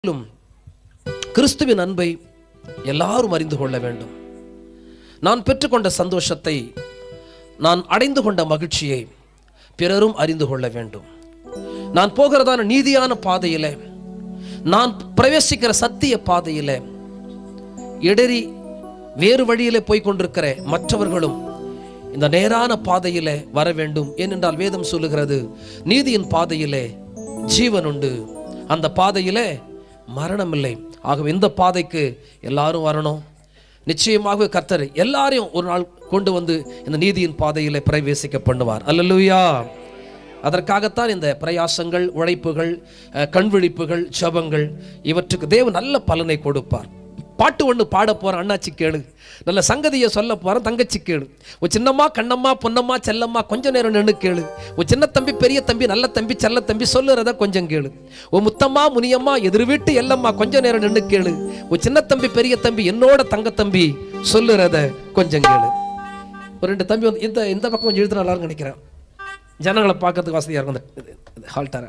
மேலும் கிறிஸ்துவின் அன்பை எல்லாரும் அறிந்து கொள்ள வேண்டும் நான் பெற்றுக்கொண்ட சந்தோஷத்தை நான் அடைந்து கொண்ட மகிழ்ச்சியை பிறரும் அறிந்து கொள்ள வேண்டும் நான் போகிறதான நீதியான பாதையிலே நான் பிரவேசிக்கிற சத்திய பாதையிலே இடறி வேறு வழியிலே போய் கொண்டிருக்கிற மற்றவர்களும் இந்த நேரான பாதையிலே வர வேண்டும் ஏனென்றால் வேதம் சொல்லுகிறது நீதியின் பாதையிலே ஜீவன் உண்டு அந்த பாதையிலே மரணம் இல்லை ஆகவே இந்த பாதைக்கு எல்லாரும் வரணும் நிச்சயமாக கர்த்தர் எல்லாரையும் ஒரு நாள் கொண்டு வந்து இந்த நீதியின் பாதையிலே பிரவேசிக்க பண்ணுவார் அல்லலுயா அதற்காகத்தான் இந்த பிரயாசங்கள் உழைப்புகள் அஹ், கண்விழிப்புகள் ஜபங்கள் இவற்றுக்கு தேவன் நல்ல பலனை கொடுப்பார் பாட்டு ஒன்று பாட போகிறேன் அண்ணாச்சி கேளு நல்ல சங்கதியை சொல்ல போகிறேன் தங்கச்சி கேளு உன் சின்னம்மா கண்ணம்மா பொன்னம்மா செல்லம்மா கொஞ்ச நேரம் நின்று கேளு உன் சின்ன தம்பி பெரிய தம்பி நல்ல தம்பி செல்ல தம்பி சொல்லுறத கொஞ்சம் கேளு உன் முத்தம்மா முனியம்மா எதிர் வீட்டு எல்லம்மா கொஞ்ச நேரம் நின்று கேளு உன் சின்ன தம்பி பெரிய தம்பி என்னோட தங்க தம்பி சொல்லுறத கொஞ்சம் கேளு ஒரு ரெண்டு தம்பி வந்து இந்த இந்த பக்கம் கொஞ்சம் இழுத்து நல்லா இருக்கும்னு நினைக்கிறேன் ஜனங்களை பார்க்கறதுக்கு வசதியாக இருக்கும் இந்த ஹால்டார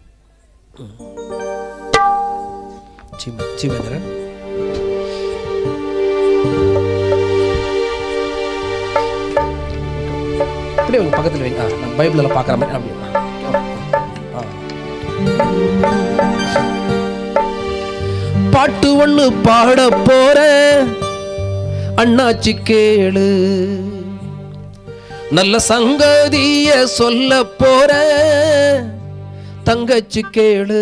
சீவேந்திரன் அப்படியே உங்க பக்கத்தில் வைங்க ஆ, நான் பைபிளில் பார்க்குற மாதிரி அப்படி ஆ, ஆ. பாட்டு ஒன்று பாட போற அண்ணாச்சி கேளு நல்ல சங்கதிய சொல்ல போற தங்கச்சி கேளு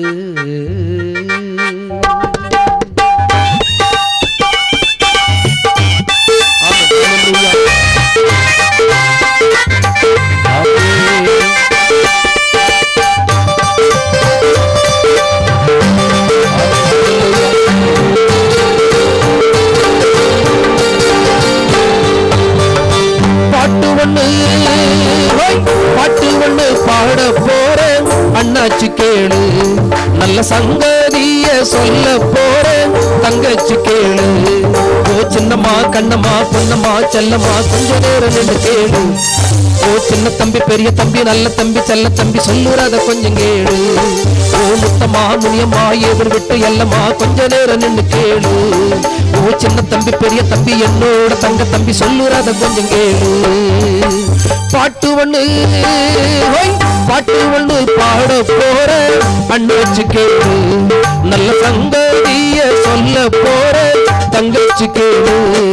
பாட்டு ஒண்ணு ஹோய், பாட்டு ஒண்ணு பாட போறேன் அண்ணாச்சி கேளு நல்ல சங்கதிய சொல்ல போறேன் தங்கச்சி கேளு ஓ சின்னம்மா கண்ணம்மா பொன்னம்மா செல்லம்மா கொஞ்ச நேரம் நின்று கேளு ஓ சின்ன தம்பி பெரிய தம்பி நல்ல தம்பி செல்ல தம்பி சொல்லுறத கொஞ்சம் கேளு ஓ முத்தம்மா முனியம்மா எதிர் விட்டு எல்லம்மா கொஞ்ச நேரம் நின்று கேளு ஓ சின்ன தம்பி பெரிய தம்பி என்னோட தங்க தம்பி சொல்லுறத கொஞ்சம் கேளு பாட்டு ஒண்ணு ஹோய், பாட்டு ஒண்ணு பாட போற அண்ணாச்சு கேளு நல்ல சங்கதிய சொல்ல போற தங்கச்சி கேளு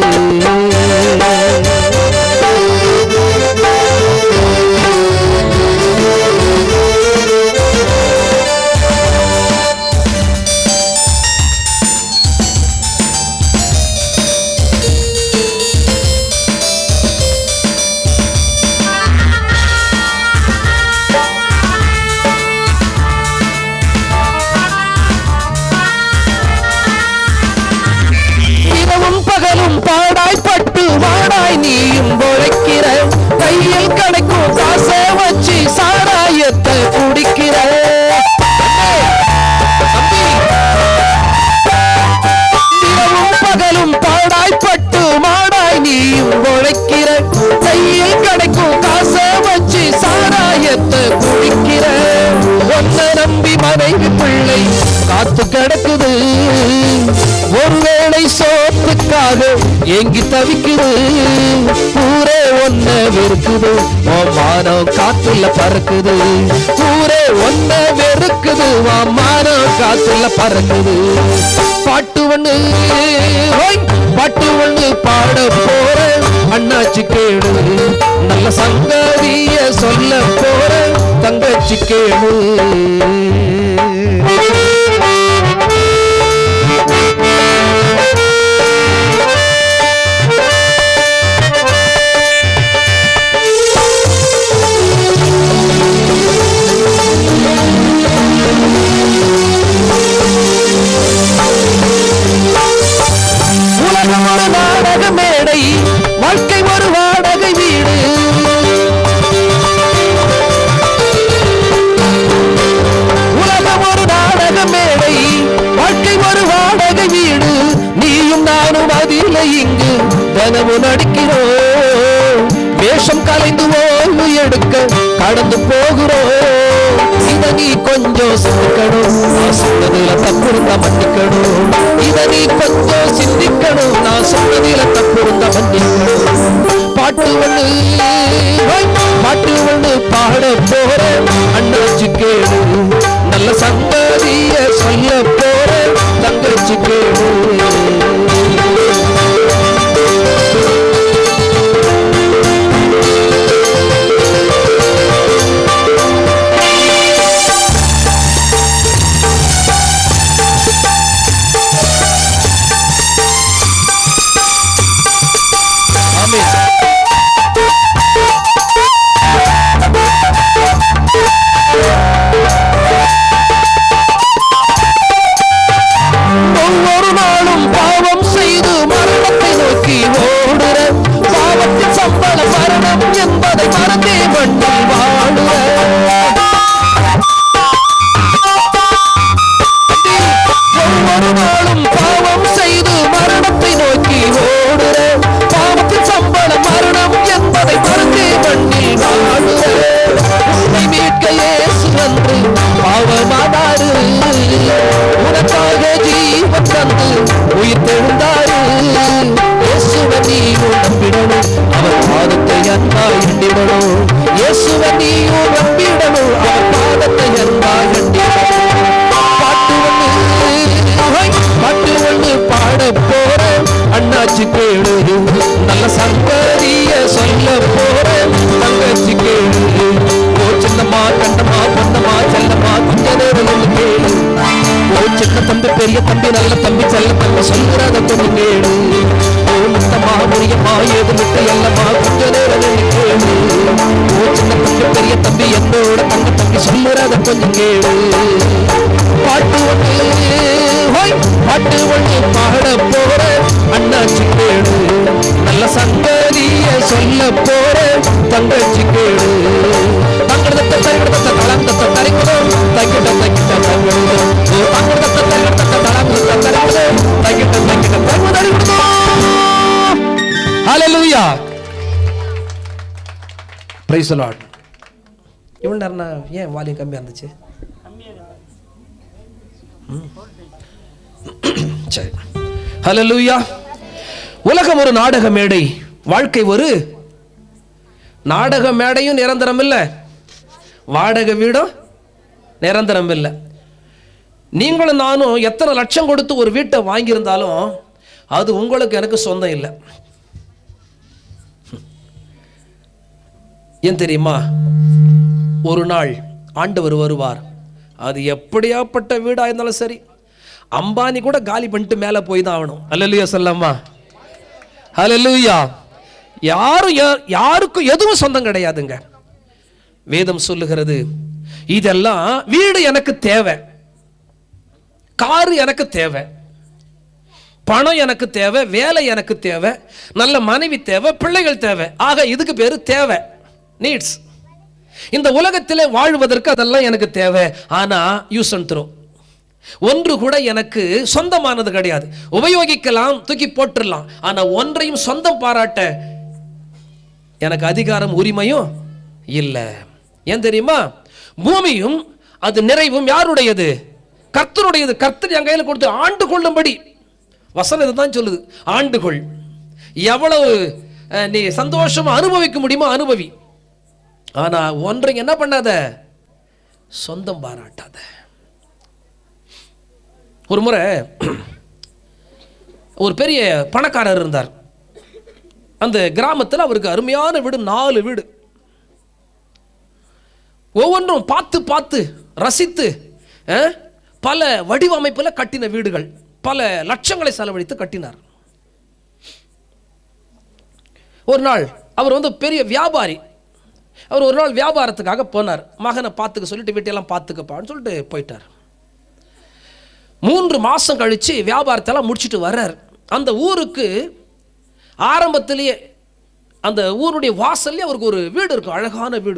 இரவும் பகலும் பாடாய் பட்டு வாடாய் நீயும் உழைக்கிற கையில் கிடைக்கும் காசை வச்சு சாராயத்தை குடிக்கிற இரவும் பகலும் பாடாய் பட்டு மாடாய் நீயும் உழைக்கிற கையில் கிடைக்கும் காசை வச்சு சாராயத்தை குடிக்கிற ஒன்ன நம்பி மனைவி பிள்ளை காத்து கிடக்குது ஒருவேளை சோத்துக்காக ஏங்கி தவிக்குது ஊரே ஒன்ன வெறுக்குது ஓ மானம் காத்துல பறக்குது ஊரே ஒன்ன வெறுக்குது வா மானம் காத்துல பறக்குது பாட்டு ஒண்ணு ஹோய், பாட்டு ஒண்ணு பாட போற அண்ணாச்சி கேளு நல்ல சங்கதிய சொல்ல போற தங்கச்சி கேளு உலகம் ஒரு நாடக மேடை வாழ்க்கை ஒரு வாடகை வீடு உலகம் ஒரு நாடக மேடை வாழ்க்கை ஒரு வாடகை வீடு நீயும் நானும் அதில் இங்கு தினமும் நடிக்கிறோம் வேஷம் கலைந்து ஓய்வு எடுக்க கடந்து போகிறோம் இத நீ கொஞ்சம் சிந்திக்கணும் நான் சொன்னதுல தப்பு இருந்தா மன்னிக்கணும் இத நீ கொஞ்சம் சிந்திக்கணும் நான் சொன்னதுல தப்பு இருந்தா மன்னிக்கணும் பாட்டு ஒண்ணு ஹோய், பாட்டு ஒண்ணு பாட போறேன் அண்ணாச்சி கேடு நல்ல சங்கதிய சொல்ல போறேன் தங்கச்சி கேடு ஆமென் ஒவ்வொரு நாளும் பாவம் செய்து மரணத்தை நோக்கி ஓடுற பாவத்தின் சம்பள மரணம் என்பதை மறந்தே மண்ணில் வாழுற ஒவ்வொரு நாளும் பாவம் செய்து மரணத்தை நோக்கி ஓடுற பாவத்தின் சம்பள மரணம் என்பதை மறந்தே மண்ணில் வாழுற உன்னை மீட்க இயேசு வந்து பாவமானாரு உனக்காக ஜீவன் தந்து உயிர் தெழுந்தாரு இயேசுவை நீ நம்பிடணும் அவர் பாதத்தை அன்பா எண்ணிடணும் இயேசுவை நீ நம்பிடணும் அவர் பாதத்தை அன்பா எண்ணிடணும் பாட்டு ஒண்ணு ஹோய், பாட்டு ஒண்ணு பாட போறேன் அண்ணாச்சி கேளு நல்ல சங்கதிய சொல்ல போறேன் தங்கச்சி கேளு ஓ சின்னம்மா கண்டம்மா பொன்னம்மா செல்லம்மா கொஞ்ச நேரம் ஒண்ணு கேளு ஓ சின்ன தம்பி பெரிய தம்பி நல்ல தம்பி செல்ல தம்பி சொல்லுறத கொஞ்சம் கேளு ஓ முத்தம்மா முரியம்மா ஏது முட்டை அல்லம்மா கொஞ்ச நேரம் ஒண்ணு கேளு ஓ சின்ன தம்பி பெரிய தம்பி என்னோட தங்க தம்பி சொல்லுறத கொஞ்சம் கேளு பாட்டு ஒண்ணு ஹோய், பாட்டு ஒண்ணு பாட போற அண்ணாச்சி கேளு நல்ல சங்கதிய சொல்ல போற தங்கச்சி கேளு தங்கடத்த தரிகடத்த தளங்கத்த தரிகடம் தக்கிட்ட தக்கிட்ட தங்கடம் ஓ தங்கடத்த தரிகடத்த தளங்கத்த தரிகடம் தக்கிட்ட தக்கிட்ட தங்க தரிகடம் ஹalleluya பிரைஸ் தி லார்ட் இவன்டா ஏன் வால்யூம் கம்மியா இருந்துச்சு சரி ஹalleluya உலகம் ஒரு நாடக மேடை வாழ்க்கை ஒரு நாடக மேடையும் நிரந்தரம் இல்லை வாடகை வீடும் நிரந்தரம் இல்லை நீங்களும் நானும் எத்தனை லட்சம் கொடுத்து ஒரு வீட்டை வாங்கியிருந்தாலும் அது உங்களுக்கு எனக்கு சொந்தம் இல்லை ஏன் தெரியுமா ஒரு நாள் ஆண்டவர் வருவார் அது எப்படியாப்பட்ட வீடா இருந்தாலும் சரி அம்பானி கூட காலி பண்ணிட்டு மேலே போய் தான் ஆகணும் அல்லலுயா சொல்லம்மா அல்லலுயா யாரும் யா- யாருக்கும் எதுவும் சொந்தம் கிடையாதுங்க வேதம் சொல்லுகிறது இதெல்லாம் வீடு எனக்கு தேவை காரு எனக்கு தேவை பணம் எனக்கு தேவை வேலை எனக்கு தேவை நல்ல மனைவி தேவை பிள்ளைகள் தேவை ஆக இதுக்கு பேரு தேவை நீட்ஸ் இந்த உலகத்திலே வாழ்வதற்கு அதெல்லாம் எனக்கு தேவை ஆனா யூஸ் அண்ட் த்ரோ ஒன்று கூட எனக்கு சொந்தமானது கிடையாது உபயோகிக்கலாம் தூக்கி போட்டுடலாம் ஆனா ஒன்றையும் சொந்தம் பாராட்ட எனக்கு அதிகாரம் உரிமையும் இல்லை ஏன் தெரியுமா பூமியும் அது நிறைவும் யாருடையது கர்த்தருடையது கர்த்தர் என் கையில் கொடுத்து ஆண்டு கொள்ளும்படி வசனம் இதுதான் சொல்லுது ஆண்டுகொள் எவ்வளவு அஹ், நீ சந்தோஷமா அனுபவிக்க முடியுமோ அனுபவி ஆனா ஒன்றையும் என்ன பண்ணாத சொந்தம் பாராட்டாத ஒரு முறை ஒரு பெரிய பணக்காரர் இருந்தார் அந்த கிராமத்தில் அவருக்கு அருமையான வீடு நாலு வீடு ஒவ்வொன்றும் பார்த்து பார்த்து ரசித்து அஹ், பல வடிவமைப்பில் கட்டின வீடுகள் பல லட்சங்களை செலவழித்து கட்டினார் ஒரு நாள் அவர் வந்து பெரிய வியாபாரி அவர் ஒரு நாள் வியாபாரத்துக்காக போனார் மகனை பார்த்துக்க சொல்லிட்டு வீட்டையெல்லாம் பார்த்துக்கப்பான்னு சொல்லிட்டு போயிட்டார் மூன்று மாதம் கழித்து வியாபாரத்தெல்லாம் முடிச்சிட்டு வர்றார் அந்த ஊருக்கு ஆரம்பத்திலேயே அந்த ஊருடைய வாசல்லே அவருக்கு ஒரு வீடு இருக்கும் அழகான வீடு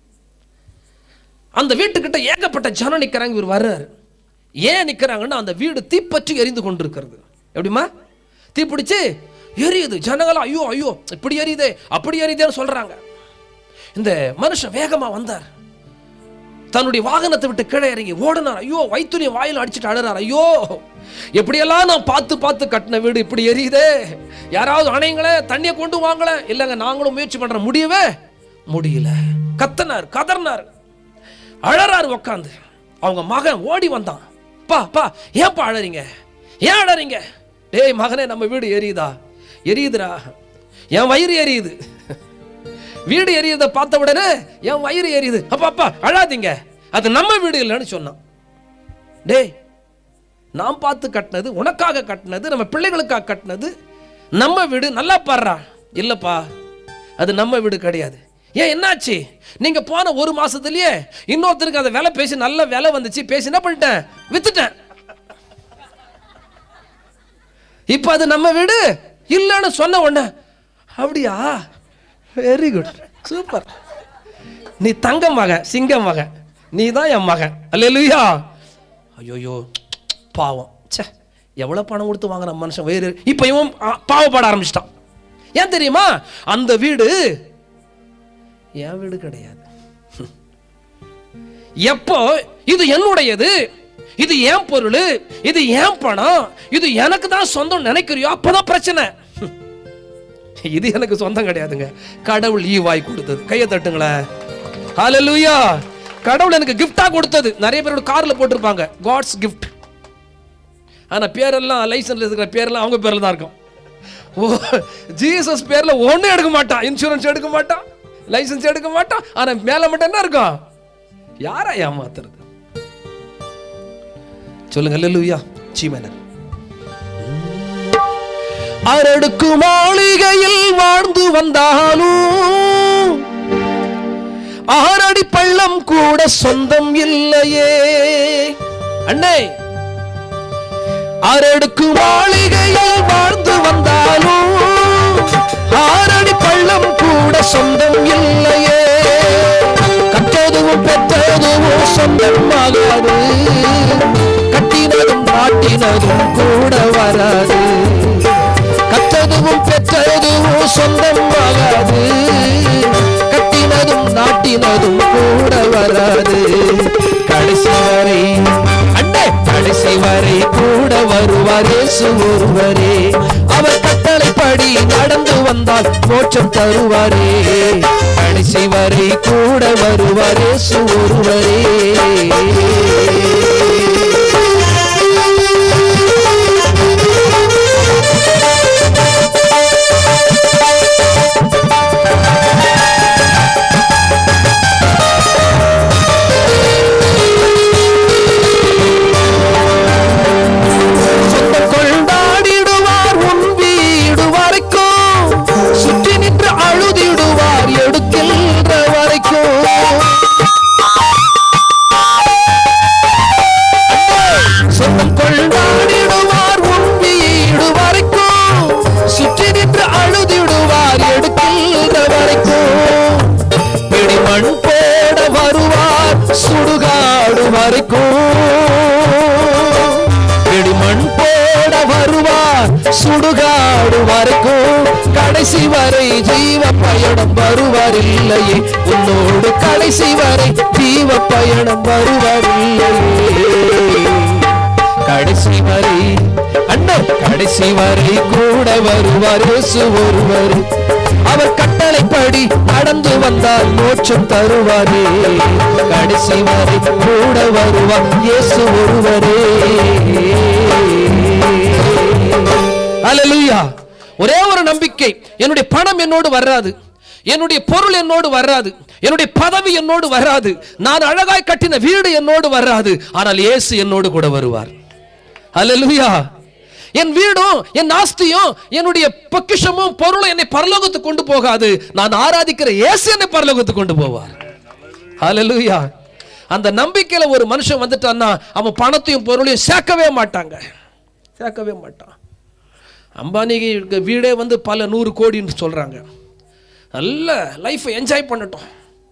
அந்த வீட்டுக்கிட்ட ஏகப்பட்ட ஜனம் நிற்கிறாங்க இவர் வர்றாரு ஏன் நிற்கிறாங்கன்னா அந்த வீடு தீப்பற்றி எரிந்து கொண்டிருக்கிறது எப்படிம்மா தீப்பிடிச்சு எரியுது ஜனங்களாம் ஐயோ ஐயோ இப்படி எரியுதே அப்படி எரியுதேன்னு சொல்றாங்க இந்த மனுஷன் வேகமா வந்தார் தன்னுடைய வாகனத்தை விட்டு கீழே இறங்கி ஓடினார் ஐயோ வைத்துரிய வாயில் அடிச்சுட்டு அழுறார் ஐயோ எப்படியெல்லாம் நான் பார்த்து பார்த்து கட்டின வீடு இப்படி எரியுதே யாராவது அணைங்களே தண்ணியை கொண்டு வாங்களே இல்லைங்க நாங்களும் முயற்சி பண்ற முடியவே முடியல கத்தனார் கதர்னார் அழறாரு உக்காந்து அவங்க மகன் ஓடி வந்தான் பா பா ஏன்பா அழறீங்க ஏன் அழறீங்க டேய் மகனே நம்ம வீடு எரியுதா எரியுதுடா என் வயிறு எரியுது வீடு எரியுதை பார்த்த உடனே என் வயிறு எரியுது அப்பா அப்பா அழாதீங்க அது நம்ம வீடு இல்லைன்னு சொன்னான் டேய் நான் பார்த்து கட்டினது உனக்காக கட்டினது நம்ம பிள்ளைகளுக்காக கட்டினது நம்ம வீடு நல்லா பாடுறா இல்லப்பா அது நம்ம வீடு கிடையாது ஏன் என்னாச்சு நீங்க போன ஒரு மாசத்துலயே இன்னொருத்தருக்கு அந்த விலை பேசி நல்ல விலை வந்துச்சு பேசி என்ன பண்ணிட்டேன் வித்துட்டேன் இப்போ அது நம்ம வீடு இல்லைன்னு சொன்ன உடனே அப்படியா வெரி குட் சூப்பர் நீ தங்க மகன் சிங்க மகன் நீ தான் என் மகன் அல்லேலூயா ஐயோயோ பாவம் ச்சே எவ்வளோ பணம் கொடுத்து வாங்குற மனுஷன் வயிறு இப்போ இவன் ஆ, பாவப்பட ஆரம்பிச்சிட்டான் ஏன் தெரியுமா அந்த வீடு என் வீடு கிடையாது எப்போ இது என்னுடையது இது ஏன் பொருள் இது ஏன் பணம் இது எனக்கு தான் சொந்தம் நினைக்கிறியோ அப்பதான் பிரச்சனை இது எனக்கு சொந்தம் கிடையாதுங்க கடவுள் ஈவாய் கொடுத்தது கையை தட்டுங்களேன் ஹalleluya கடவுள் எனக்கு gift-ஆ கொடுத்தது நிறைய பேரோட கார்ல போட்டிருப்பாங்க காட்ஸ் gift ஆனா பேரெல்லாம் லைசன்ஸ்ல இருக்கிற பேரெல்லாம் அவங்க பேர்ல தான் இருக்கும் ஓ ஜீசஸ் பேர்ல ஒண்ணும் எடுக்க மாட்டான் இன்சூரன்ஸ் எடுக்க மாட்டான் லைசன்ஸ் எடுக்க மாட்டான் ஆனா மேல மட்டும் என்ன இருக்கும் யாரா ஏமாத்துறது சொல்லுங்க அல்லேலூயா சீமேனர் அரடுக்கு மாளிகையில் வாழ்ந்து வந்தாலும் ஆறடி பள்ளம் கூட சொந்தம் இல்லையே அண்ணே அரடுக்கு மாளிகையில் வாழ்ந்து வந்தாலும் ஆறடி பள்ளம் கூட சொந்தம் இல்லையே கற்றதும் பெற்றதும் சொந்தம் ஆகாது கட்டினதும் நாட்டினதும் கூட வராது கற்றதும் பெற்றதும் சொந்தம் ஆகாது கட்டினதும் நாட்டினதும் கூட வராது கடைசி வரை அண்ணே கடைசி வரை கூட வருவார் இயேசு ஒருவரே அவர் கட்டளைப்படி நடந்து வந்தால் மோட்சம் தருவாரே கடைசி வரை கூட வருவார் இயேசு ஒருவரே சொந்தம் கொண்டாடிடுவார் உன் வீடு வரைக்கும் சுற்றி நின்று அழுதிடுவார் எடுக்கின்ற வரைக்கும் சொந்தம் கொண்டாடிடுவார் உன் வீடு வரைக்கும் சுற்றி நின்று அழுதிடுவார் எடுக்கின்ற வரைக்கும் பிடிமண் போட வருவார் சுடுகாடு வரைக்கும் பிடிமண் போட வருவார் சுடுகாடு வரைக்கும் கடைசி வரை ஜீவ பயணம் வருவார் இல்லையே உன்னோடு கடைசி வரை ஜீவ பயணம் வருவார் இல்லையே கடைசி வரை அண்ணன் கடைசி வரை கூட வருவார் இயேசு ஒருவர் அவர் கட்டளைப்படி நடந்து வந்தால் மோட்சம் தருவாரே கடைசி வரை கூட வருவார் இயேசு ஒருவரே அல்லேலூயா ஒரே ஒரு நம்பிக்கை என்னுடைய பணம் என்னோடு வராது என்னுடைய பொருள் என்னோடு வராது என்னுடைய பதவி என்னோடு வராது நான் அழகாய் கட்டின வீடு என்னோடு வராது ஆனால் இயேசு என்னோடு கூட வருவார் அல்லேலூயா என் வீடும் என் ஆஸ்தியும் என்னுடைய பொக்கிஷமும் பொருளும் என்னை பரலோகத்துக்கு கொண்டு போகாது நான் ஆராதிக்கிற இயேசு என்னை பரலோகத்துக்கு கொண்டு போவார் அல்லேலூயா அந்த நம்பிக்கையில ஒரு மனுஷன் வந்துட்டான்னா அவன் பணத்தையும் பொருளையும் சேர்க்கவே மாட்டாங்க சேர்க்கவே மாட்டான் அம்பானிக்கு வீடே வந்து பல நூறு கோடின்னு சொல்றாங்க நல்ல லைஃப்பை என்ஜாய் பண்ணட்டும்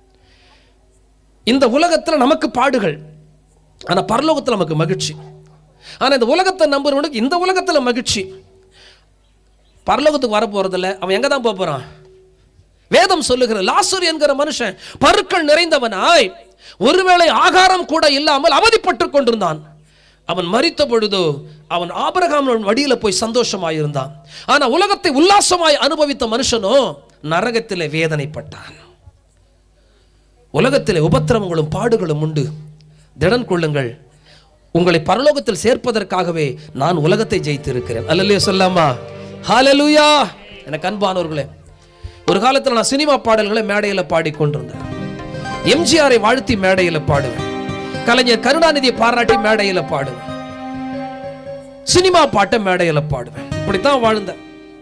இந்த உலகத்துல நமக்கு பாடுகள் ஆனா பரலோகத்துல நமக்கு மகிழ்ச்சி ஆனா இந்த உலகத்தை நம்புறவனுக்கு இந்த உலகத்துல மகிழ்ச்சி பரலோகத்துக்கு வர போறதில்ல அவன் எங்க தான் போக போறான் வேதம் சொல்லுகிற லாசர் என்கிற மனுஷன் பருக்கள் நிறைந்தவனாய் ஒருவேளை ஆகாரம் கூட இல்லாமல் அவதிப்பட்டு கொண்டிருந்தான் அவன் மரித்த பொழுதோ அவன் ஆபரகாம் வழியில போய் சந்தோஷமாயிருந்தான் ஆனா உலகத்தை உல்லாசமாய் அனுபவித்த மனுஷனோ நரகத்திலே வேதனைப்பட்டான் உலகத்திலே உபத்திரவங்களும் பாடுகளும் உண்டு திடன் கொள்ளுங்கள் உங்களை பரலோகத்தில் சேர்ப்பதற்காகவே நான் உலகத்தை ஜெயித்திருக்கிறேன் அல்லலையோ சொல்லாமா ஹalleluya எனக்கு அன்பானவர்களே ஒரு காலத்தில் நான் சினிமா பாடல்களை மேடையில் பாடிக்கொண்டிருந்தேன் எம்ஜிஆரை வாழ்த்தி மேடையில் பாடுவேன் கலைஞர் கருணாநிதியை பாராட்டி மேடையில் பாடுவேன் சினிமா பாட்டை மேடையில் பாடுவேன் இப்படித்தான் வாழ்ந்தேன்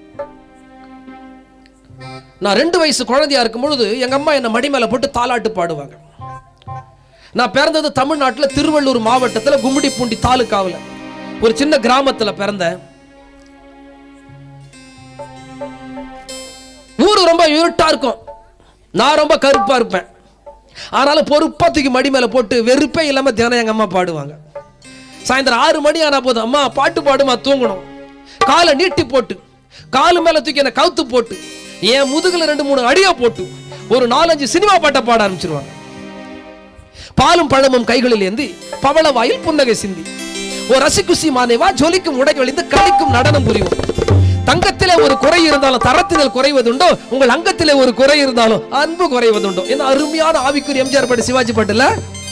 நான் ரெண்டு வயசு குழந்தையா இருக்கும் பொழுது எங்க அம்மா என்னை மடி மேல போட்டு தாலாட்டு பாடுவாங்க நான் பிறந்தது தமிழ்நாட்டில் திருவள்ளூர் மாவட்டத்தில் கும்மிடிப்பூண்டி தாலுக்காவில் ஒரு சின்ன கிராமத்தில் பிறந்தேன் ஊரு ரொம்ப இருட்டா இருக்கும் நான் ரொம்ப கருப்பா இருப்பேன் ஆனாலும் பொறுப்பா தூக்கி மடி மேல போட்டு வெறுப்பே இல்லாம தினம் எங்க அம்மா பாடுவாங்க சாயந்தரம் ஆறு மணி ஆனா போதும் அம்மா பாட்டு பாடுமா தூங்கணும் காலை நீட்டி போட்டு காலு மேல தூக்கி என்ன கவுத்து போட்டு என் முதுகுல ரெண்டு மூணு அடியா போட்டு ஒரு நாலஞ்சு சினிமா பாட்டை பாட ஆரம்பிச்சிருவாங்க பாலும் பழமும் கைகளில் ஏந்தி பவள வாயில் புன்னகை சிந்தி ஓ ரசிக்குசி மானேவா ஜொலிக்கும் உடை ஒளிந்து கலிக்கும் நடனம் புரியும் தங்கத்திலே ஒரு குறை இருந்தாலும் தரத்தினில் குறைவதுண்டோ உங்கள் அங்கத்திலே ஒரு குறை இருந்தாலும் அன்பு குறைவதுண்டோ என்ன அருமையான ஆவிக்குரிய எம்ஜிஆர் பாட்டு சிவாஜி பாட்டுல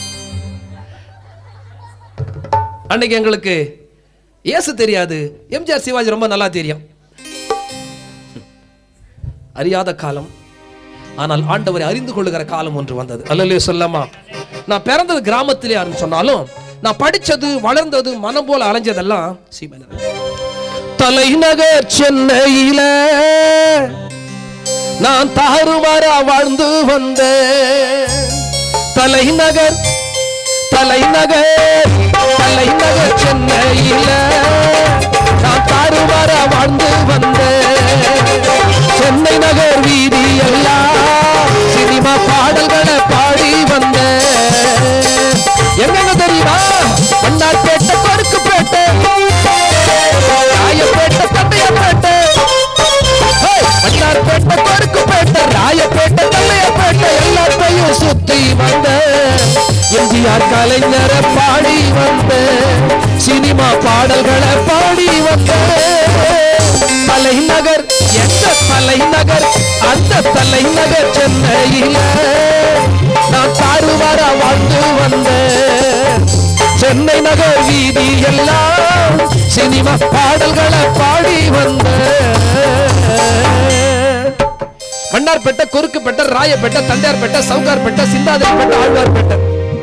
அன்னைக்கு எங்களுக்கு இயேசு தெரியாது எம்ஜிஆர் சிவாஜி ரொம்ப நல்லா தெரியும் அறியாத காலம் ஆனால் ஆண்டவரை அறிந்து கொள்ளுகிற காலம் ஒன்று வந்தது அல்லலே சொல்லமா நான் பிறந்தது கிராமத்திலே யாருன்னு சொன்னாலும் நான் படிச்சது வளர்ந்தது மனம் போல அலைஞ்சதெல்லாம் சீமனர் தலைநகர் சென்னையில நான் தாறுமாறா வாழ்ந்து வந்தேன் தலைநகர் தலைநகர் தலைநகர் சென்னையில நான் தாறுமாறா வாழ்ந்து வந்தேன் சென்னை நகர் வீதி எல்லாம் சினிமா பாடல்களை பாடி வந்தேன் எங்கெங்க தெரியுமா மன்னார்பேட்டை பருக்குப்பேட்டை ராயப்பேட்டை தண்டையப்பேட்டை ஹேய், மன்னார்பேட்டை பருக்குப்பேட்டை ராயப்பேட்டை தண்டையப்பேட்டை எல்லாத்தையும் சுத்தி வந்தேன் எம்ஜிஆர் கலைஞரை பாடி வந்தேன் சினிமா பாடல்களை பாடி வந்தேன் தலைநகர் எந்த தலைநகர் அந்த தலைநகர் சென்னையில நான் தாறுமாற வாழ்ந்து வந்தேன் சென்னை நகர் வீதி எல்லாம் சினிமா பாடல்களை பாடி வந்தேன் மன்னார்பேட்டை குறுக்குப்பேட்டை ராயப்பேட்டை தண்டையார்பேட்டை சவுகார்பேட்டை சிந்தாதிரிப்பேட்டை ஆழ்வார்பேட்டை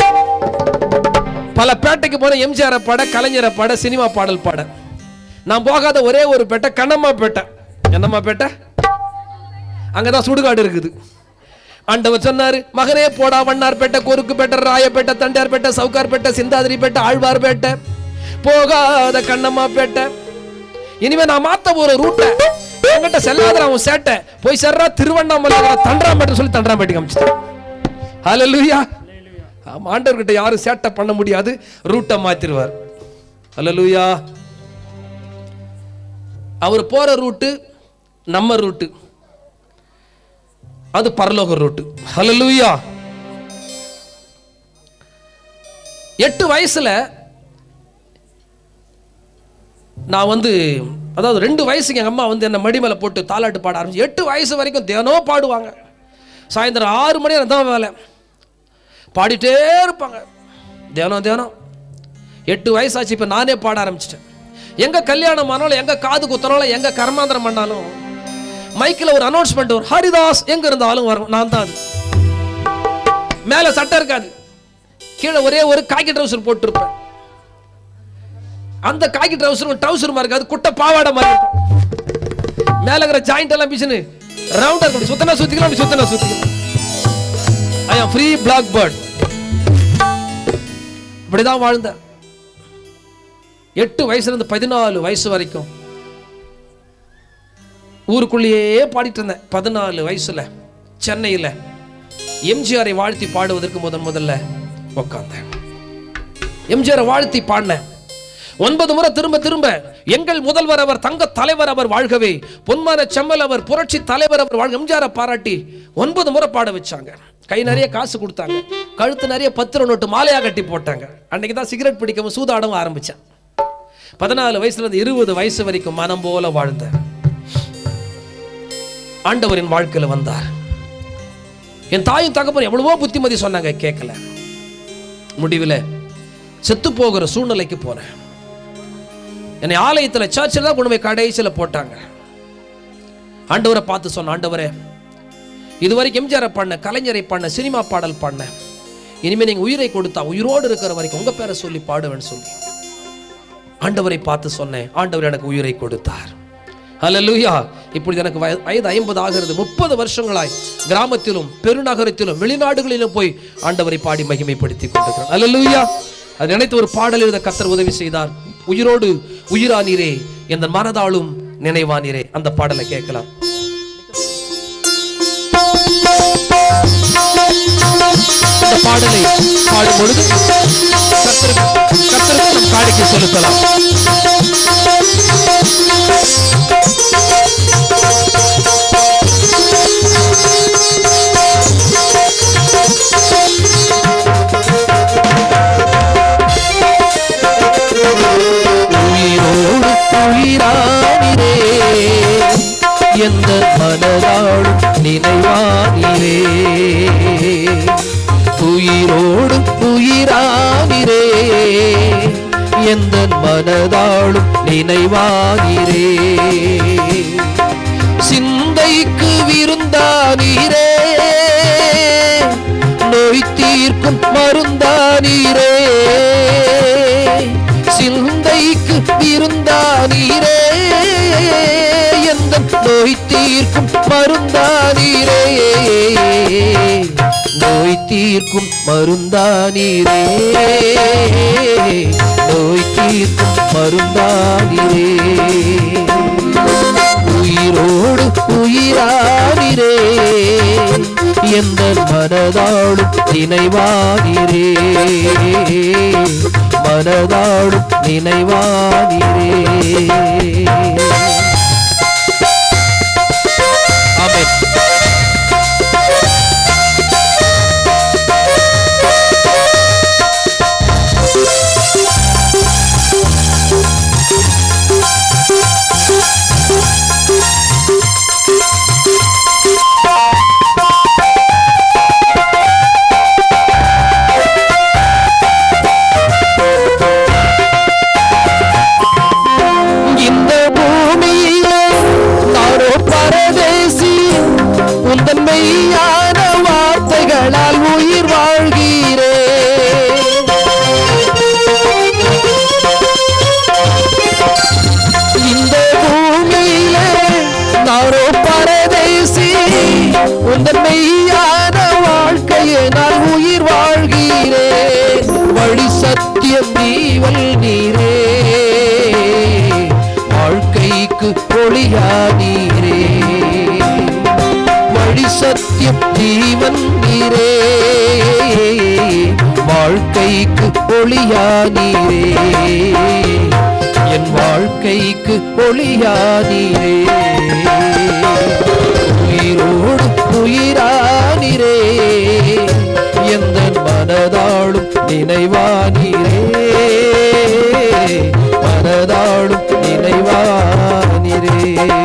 பல பேட்டைக்கு போன எம்ஜிஆர் பாட கலைஞரை பாட சினிமா பாடல் பாட நான் போகாத ஒரே ஒரு பேட்டை கண்ணம்மா பேட்டை என்னம்மா பேட்டை அங்கதான் சுடுகாடு இருக்குது ஆண்டவர் சொன்னாரு மகனே போடா வண்ணார்பேட்டை கொருக்குப்பேட்டை ராயப்பேட்டை தண்டையார்பேட்டை சவுகார்பேட்டை சிந்தாதிரிப்பேட்டை ஆழ்வார்பேட்டை போகாத கண்ணம்மா பேட்டை இனிமே நான் மாத்த ஒரு ரூட்டை என்கிட்ட செல்லாத அவன் சேட்டை போய் சேர்றா திருவண்ணாமலை தண்டராம்பேட்டை சொல்லி தண்டராம்பேட்டை காமிச்சிட்டான் ஹalleluya ஆமா ஆண்டவர்கிட்ட யாரும் சேட்டை பண்ண முடியாது ரூட்டை மாத்திருவார் ஹalleluya அவர் போற ரூட்டு நம்ம ரூட்டு அது பரலோக ரூட்டு ஹalleluya எட்டு வயசுல நான் வந்து அதாவது ரெண்டு வயசுக்கு எங்கள் அம்மா வந்து என்னை மடி மேலே போட்டு தாலாட்டு பாட ஆரம்பிச்சு எட்டு வயசு வரைக்கும் தினம் பாடுவாங்க சாயந்தரம் ஆறு மணி நேரம் தான் வேலை பாடிட்டே இருப்பாங்க தினம் தினம் எட்டு வயசாச்சு இப்போ நானே பாட ஆரம்பிச்சிட்டேன் எங்கே கல்யாணம் ஆனாலும் எங்கே காது குத்தினாலும் எங்கே கர்மாந்திரம் பண்ணாலும் மைக்கில் ஒரு அனௌன்ஸ்மெண்ட் வரும் ஹரிதாஸ் எங்கே இருந்தாலும் வரும் நான் தான் அது மேலே சட்டை இருக்காது கீழே ஒரே ஒரு காக்கி ட்ரௌசர் போட்டிருப்பேன் அந்த காக்கி ட்ரௌசர் ட்ரௌசர் மாதிரி இருக்காது குட்டை பாவாடை மாதிரி இருக்கும் மேல இருக்கிற ஜாயிண்ட் எல்லாம் பிச்சுன்னு ரவுண்டா இருக்கும் அப்படி சுத்தனா சுத்திக்கலாம் அப்படி சுத்தனா சுத்திக்கலாம் ஐ ஆம் ஃப்ரீ பிளாக் பேர்ட் இப்படிதான் வாழ்ந்தேன் எட்டு வயசுல இருந்து பதினாலு வயசு வரைக்கும் ஊருக்குள்ளேயே பாடிட்டு இருந்தேன் பதினாலு வயசுல சென்னையில எம்ஜிஆரை வாழ்த்தி பாடுவதற்கு முதன் முதல்ல உட்கார்ந்தேன் எம்ஜிஆரை வாழ்த்தி பாடினேன் ஒன்பது முறை திரும்ப திரும்ப எங்கள் முதல்வர் அவர் தங்க தலைவர் அவர் வாழ்கவே பொன்மான செம்மல் அவர் புரட்சி தலைவர் அவர் வாழ்க எம்ஜிஆரை பாராட்டி ஒன்பது முறை பாட வச்சாங்க கை நிறைய காசு கொடுத்தாங்க கழுத்து நிறைய பத்திர நோட்டு மாலையா கட்டி போட்டாங்க அன்னைக்கு தான் சிகரெட் பிடிக்கவும் சூதாடவும் ஆரம்பிச்சேன் பதினாலு வயசுல இருந்து இருபது வயசு வரைக்கும் மனம் போல வாழ்ந்த ஆண்டவரின் வாழ்க்கையில வந்தார் என் தாயும் தகப்பன் எவ்வளவோ புத்திமதி சொன்னாங்க கேட்கல முடிவில் செத்து போகிற சூழ்நிலைக்கு போனேன் என்னை ஆலயத்தில் சர்ச்சில் தான் கொண்டு போய் கடைசியில் போட்டாங்க ஆண்டவரை பார்த்து சொன்ன ஆண்டவரே இதுவரைக்கும் எம்ஜிஆரை பண்ண கலைஞரை பண்ண சினிமா பாடல் பண்ண இனிமே நீங்க உயிரை கொடுத்தா உயிரோடு இருக்கிற வரைக்கும் உங்க பேரை சொல்லி பாடுவேன்னு சொல்லி ஆண்டவரை பார்த்து சொன்னேன் ஆண்டவர் எனக்கு உயிரை கொடுத்தார் அல்லேலூயா இப்பொழுது எனக்கு வய- வயது ஐம்பது ஆகிறது முப்பது வருஷங்களாய் கிராமத்திலும் பெருநகரத்திலும் வெளிநாடுகளிலும் போய் ஆண்டவரை பாடி மகிமைப்படுத்தி கொண்டிருக்கிறேன் அல்லேலூயா அது நினைத்து ஒரு பாடல் எழுத கத்தர் உதவி செய்தார் உயிரோடு உயிரானீரே எந்த மனதாலும் நினைவானீரே அந்த பாடலை கேட்கலாம் இந்த பாடலை பாடும் பொழுது கர்த்தருக்கு கர்த்தருக்கு நம் காணிக்கை செலுத்தலாம் உயிரோடு உயிரானிரே எந்த மனதாளும் நினைவானிரே உயிரோடு உயிரானிரே எந்த மனதாளும் நினைவானிரே சிந்தைக்கு விருந்தானீரே நோய் தீர்க்கும் மருந்தானீரே சிந்தைக்கு விருந்தானீரே எந்த நோய் தீர்க்கும் மருந்தானீரே நோய் தீர்க்கும் மருந்தானீரே நோய் தீர்க்கும் மருந்தானீரே உயிரோடு உயிரானிரே எந்த மனதாளும் நினைவானிரே மனதாளும் நினைவானிரே ஆமென் இந்த பூமியிலே நானோ பரதேசி உந்தன் மெய்யான வார்த்தைகளால் உயிர் வாழ்கிறேன் இந்த பூமியிலே நானோ பரதேசி உந்தன் மெய்யான வாழ்க்கையை நான் உயிர் வாழ்கிறேன் வழி சத்தியம் நீவல் நீரே வாழ்க்கைக்கு ஒளியா நீரே வழி சத்தியம் ஜீவன் நீரே வாழ்க்கைக்கு ஒளியா நீரே என் வாழ்க்கைக்கு ஒளியா நீரே உயிரோடு உயிரானிரே எந்த மனதாளும் நினைவானிரே மனதாளும் நினைவானிரே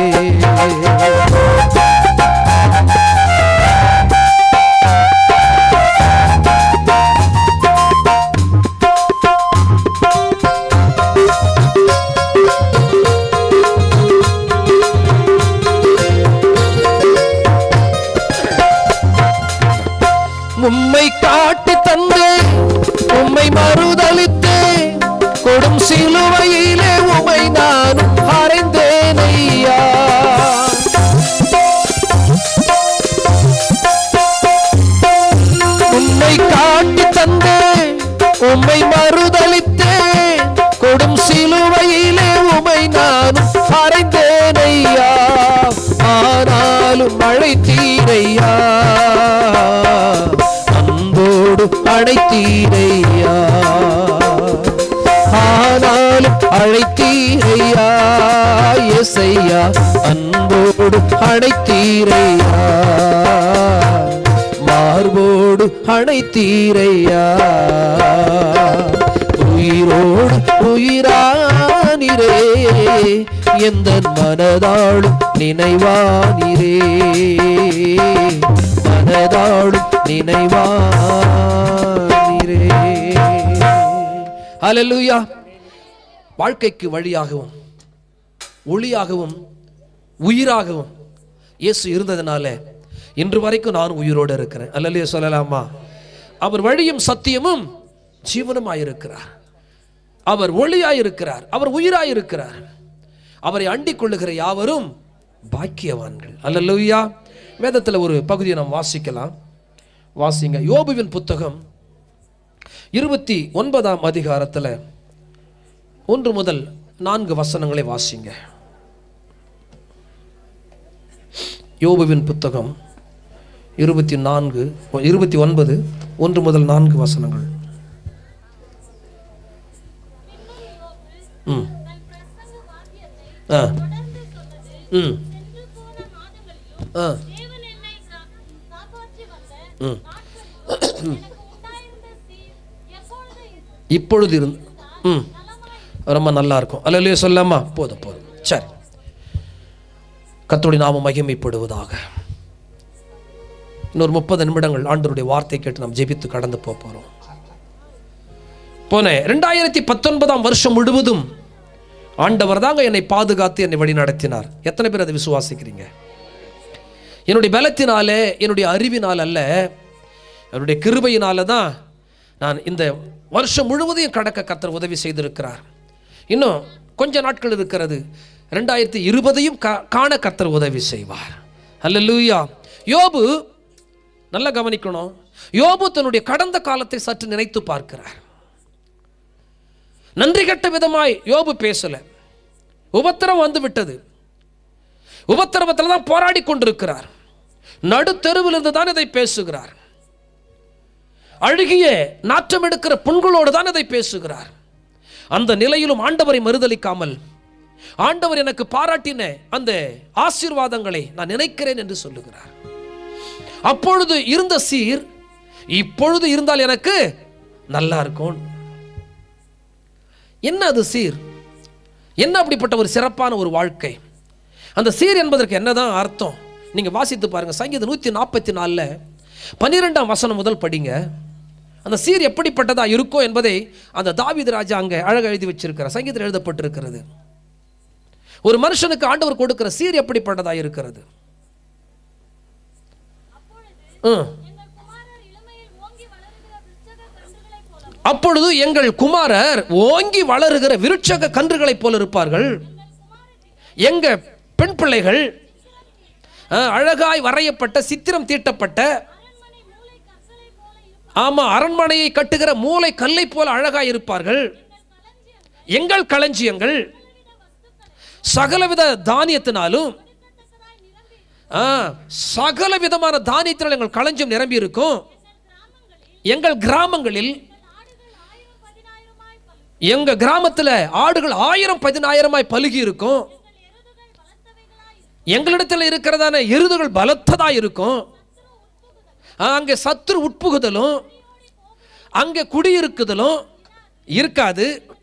உம்மை காட்டி தந்தே உம்மை மறுதலித்தே கொடும் சிலுவையிலே உமை நானும் அறைந்தேன் ஐயா உம்மை காட்டி தந்தே உம்மை மறுதலித்தே கொடும் சிலுவையிலே உமை நானும் அறைந்தேன் ஐயா ஆனாலும் அழைத்தீரையா அன்போடு அழைத்தீரையா ஆனாலும் அழைத்தீரையா எசையா அன்போடு அழைத்தீரையா மார்போடு அழைத்தீரையா உயிரோடு உயிரானிரே எந்த மனதாளும் நினைவானிரே மனதாளும் நினைவானிரே ஹalleluya வாழ்க்கைக்கு வழியாகவும் ஒளியாகவும் உயிராகவும் இயேசு இருந்ததுனால இன்று வரைக்கும் நான் உயிரோடு இருக்கிறேன் அல்லலையே சொல்லலாமா அவர் வழியும் சத்தியமும் ஜீவனுமாயிருக்கிறார் அவர் ஒளியாயிருக்கிறார் அவர் உயிராயிருக்கிறார் அவரை அண்டிக் கொள்ளுகிற யாவரும் பாக்கியவான்கள் அல்லலுயா வேதத்தில் ஒரு பகுதியை நாம் வாசிக்கலாம் வாசிங்க யோபுவின் புத்தகம் இருபத்தி ஒன்பதாம் அதிகாரத்தில் ஒன்று முதல் நான்கு வசனங்களை வாசிங்க யோபுவின் புத்தகம் இருபத்தி நான்கு இருபத்தி ஒன்பது ஒன்று முதல் நான்கு வசனங்கள் ம் ஆ ம் ஆ ம் இப்பொழுது இருந்து ம் ரொம்ப நல்லா இருக்கும் அல்லையே சொல்லாமா போதும் போதும் சரி கத்தோடி நாம மகிமைப்படுவதாக இன்னொரு முப்பது நிமிடங்கள் ஆண்டருடைய வார்த்தை கேட்டு நாம் ஜெபித்து கடந்து போக போகிறோம் போனேன் ரெண்டாயிரத்தி பத்தொன்பதாம் வருஷம் முழுவதும் ஆண்டவர் தாங்க என்னை பாதுகாத்து என்னை வழி நடத்தினார் எத்தனை பேர் அதை விசுவாசிக்கிறீங்க என்னுடைய பலத்தினாலே என்னுடைய அறிவினால் அல்ல என்னுடைய கிருபையினால தான் நான் இந்த வருஷம் முழுவதையும் கடக்க கத்தர் உதவி செய்திருக்கிறார் இன்னும் கொஞ்ச நாட்கள் இருக்கிறது ரெண்டாயிரத்தி இருபதையும் கா காண கத்தர் உதவி செய்வார் அல்லூயா யோபு நல்லா கவனிக்கணும் யோபு தன்னுடைய கடந்த காலத்தை சற்று நினைத்து பார்க்கிறார் நன்றி கட்ட விதமாய் யோபு பேசல உபத்திரம் வந்து விட்டது உபத்திரவத்தில் தான் போராடி கொண்டிருக்கிறார் நடுத்தெருவில் இருந்து தான் இதை பேசுகிறார் அழுகிய நாற்றம் எடுக்கிற புண்களோடு தான் இதை பேசுகிறார் அந்த நிலையிலும் ஆண்டவரை மறுதலிக்காமல் ஆண்டவர் எனக்கு பாராட்டின அந்த ஆசீர்வாதங்களை நான் நினைக்கிறேன் என்று சொல்லுகிறார் அப்பொழுது இருந்த சீர் இப்பொழுது இருந்தால் எனக்கு நல்லா இருக்கும் என்ன அது சீர் என்ன அப்படிப்பட்ட ஒரு சிறப்பான ஒரு வாழ்க்கை அந்த சீர் என்பதற்கு என்னதான் அர்த்தம் நீங்க வாசித்து பாருங்க சங்கீதம் நூற்றி நாற்பத்தி நாலில் பன்னிரெண்டாம் வசனம் முதல் படிங்க அந்த சீர் எப்படிப்பட்டதா இருக்கோ என்பதை அந்த தாவீது ராஜா அங்கே அழகாக எழுதி வச்சிருக்கிறார் சங்கீதத்தில் எழுதப்பட்டிருக்கிறது ஒரு மனுஷனுக்கு ஆண்டவர் கொடுக்கிற சீர் எப்படிப்பட்டதா இருக்கிறது ம். அப்பொழுது எங்கள் குமாரர் ஓங்கி வளருகிற விருட்சக கன்றுகளைப் போல இருப்பார்கள் எங்க பெண் பிள்ளைகள் ஆ, அழகாய் வரையப்பட்ட சித்திரம் தீட்டப்பட்ட ஆமா அரண்மனையை கட்டுகிற மூளை கல்லை போல அழகாய் இருப்பார்கள் எங்கள் களஞ்சியங்கள் சகலவித தானியத்தினாலும் ஆ, சகல விதமான தானியத்தினால் எங்கள் களஞ்சியம் நிரம்பி இருக்கும் எங்கள் கிராமங்களில் எங்க கிராமத்துல ஆடுகள் ஆயிரம் பதினாயிரமாய் பலுகி இருக்கும் எங்களிடத்தில் இருக்கிறதான எருதுகள் பலத்ததா இருக்கும் ஆ, அங்கே சத்துரு உட்புகுதலும் அங்கே குடியிருக்குதலும் இருக்காது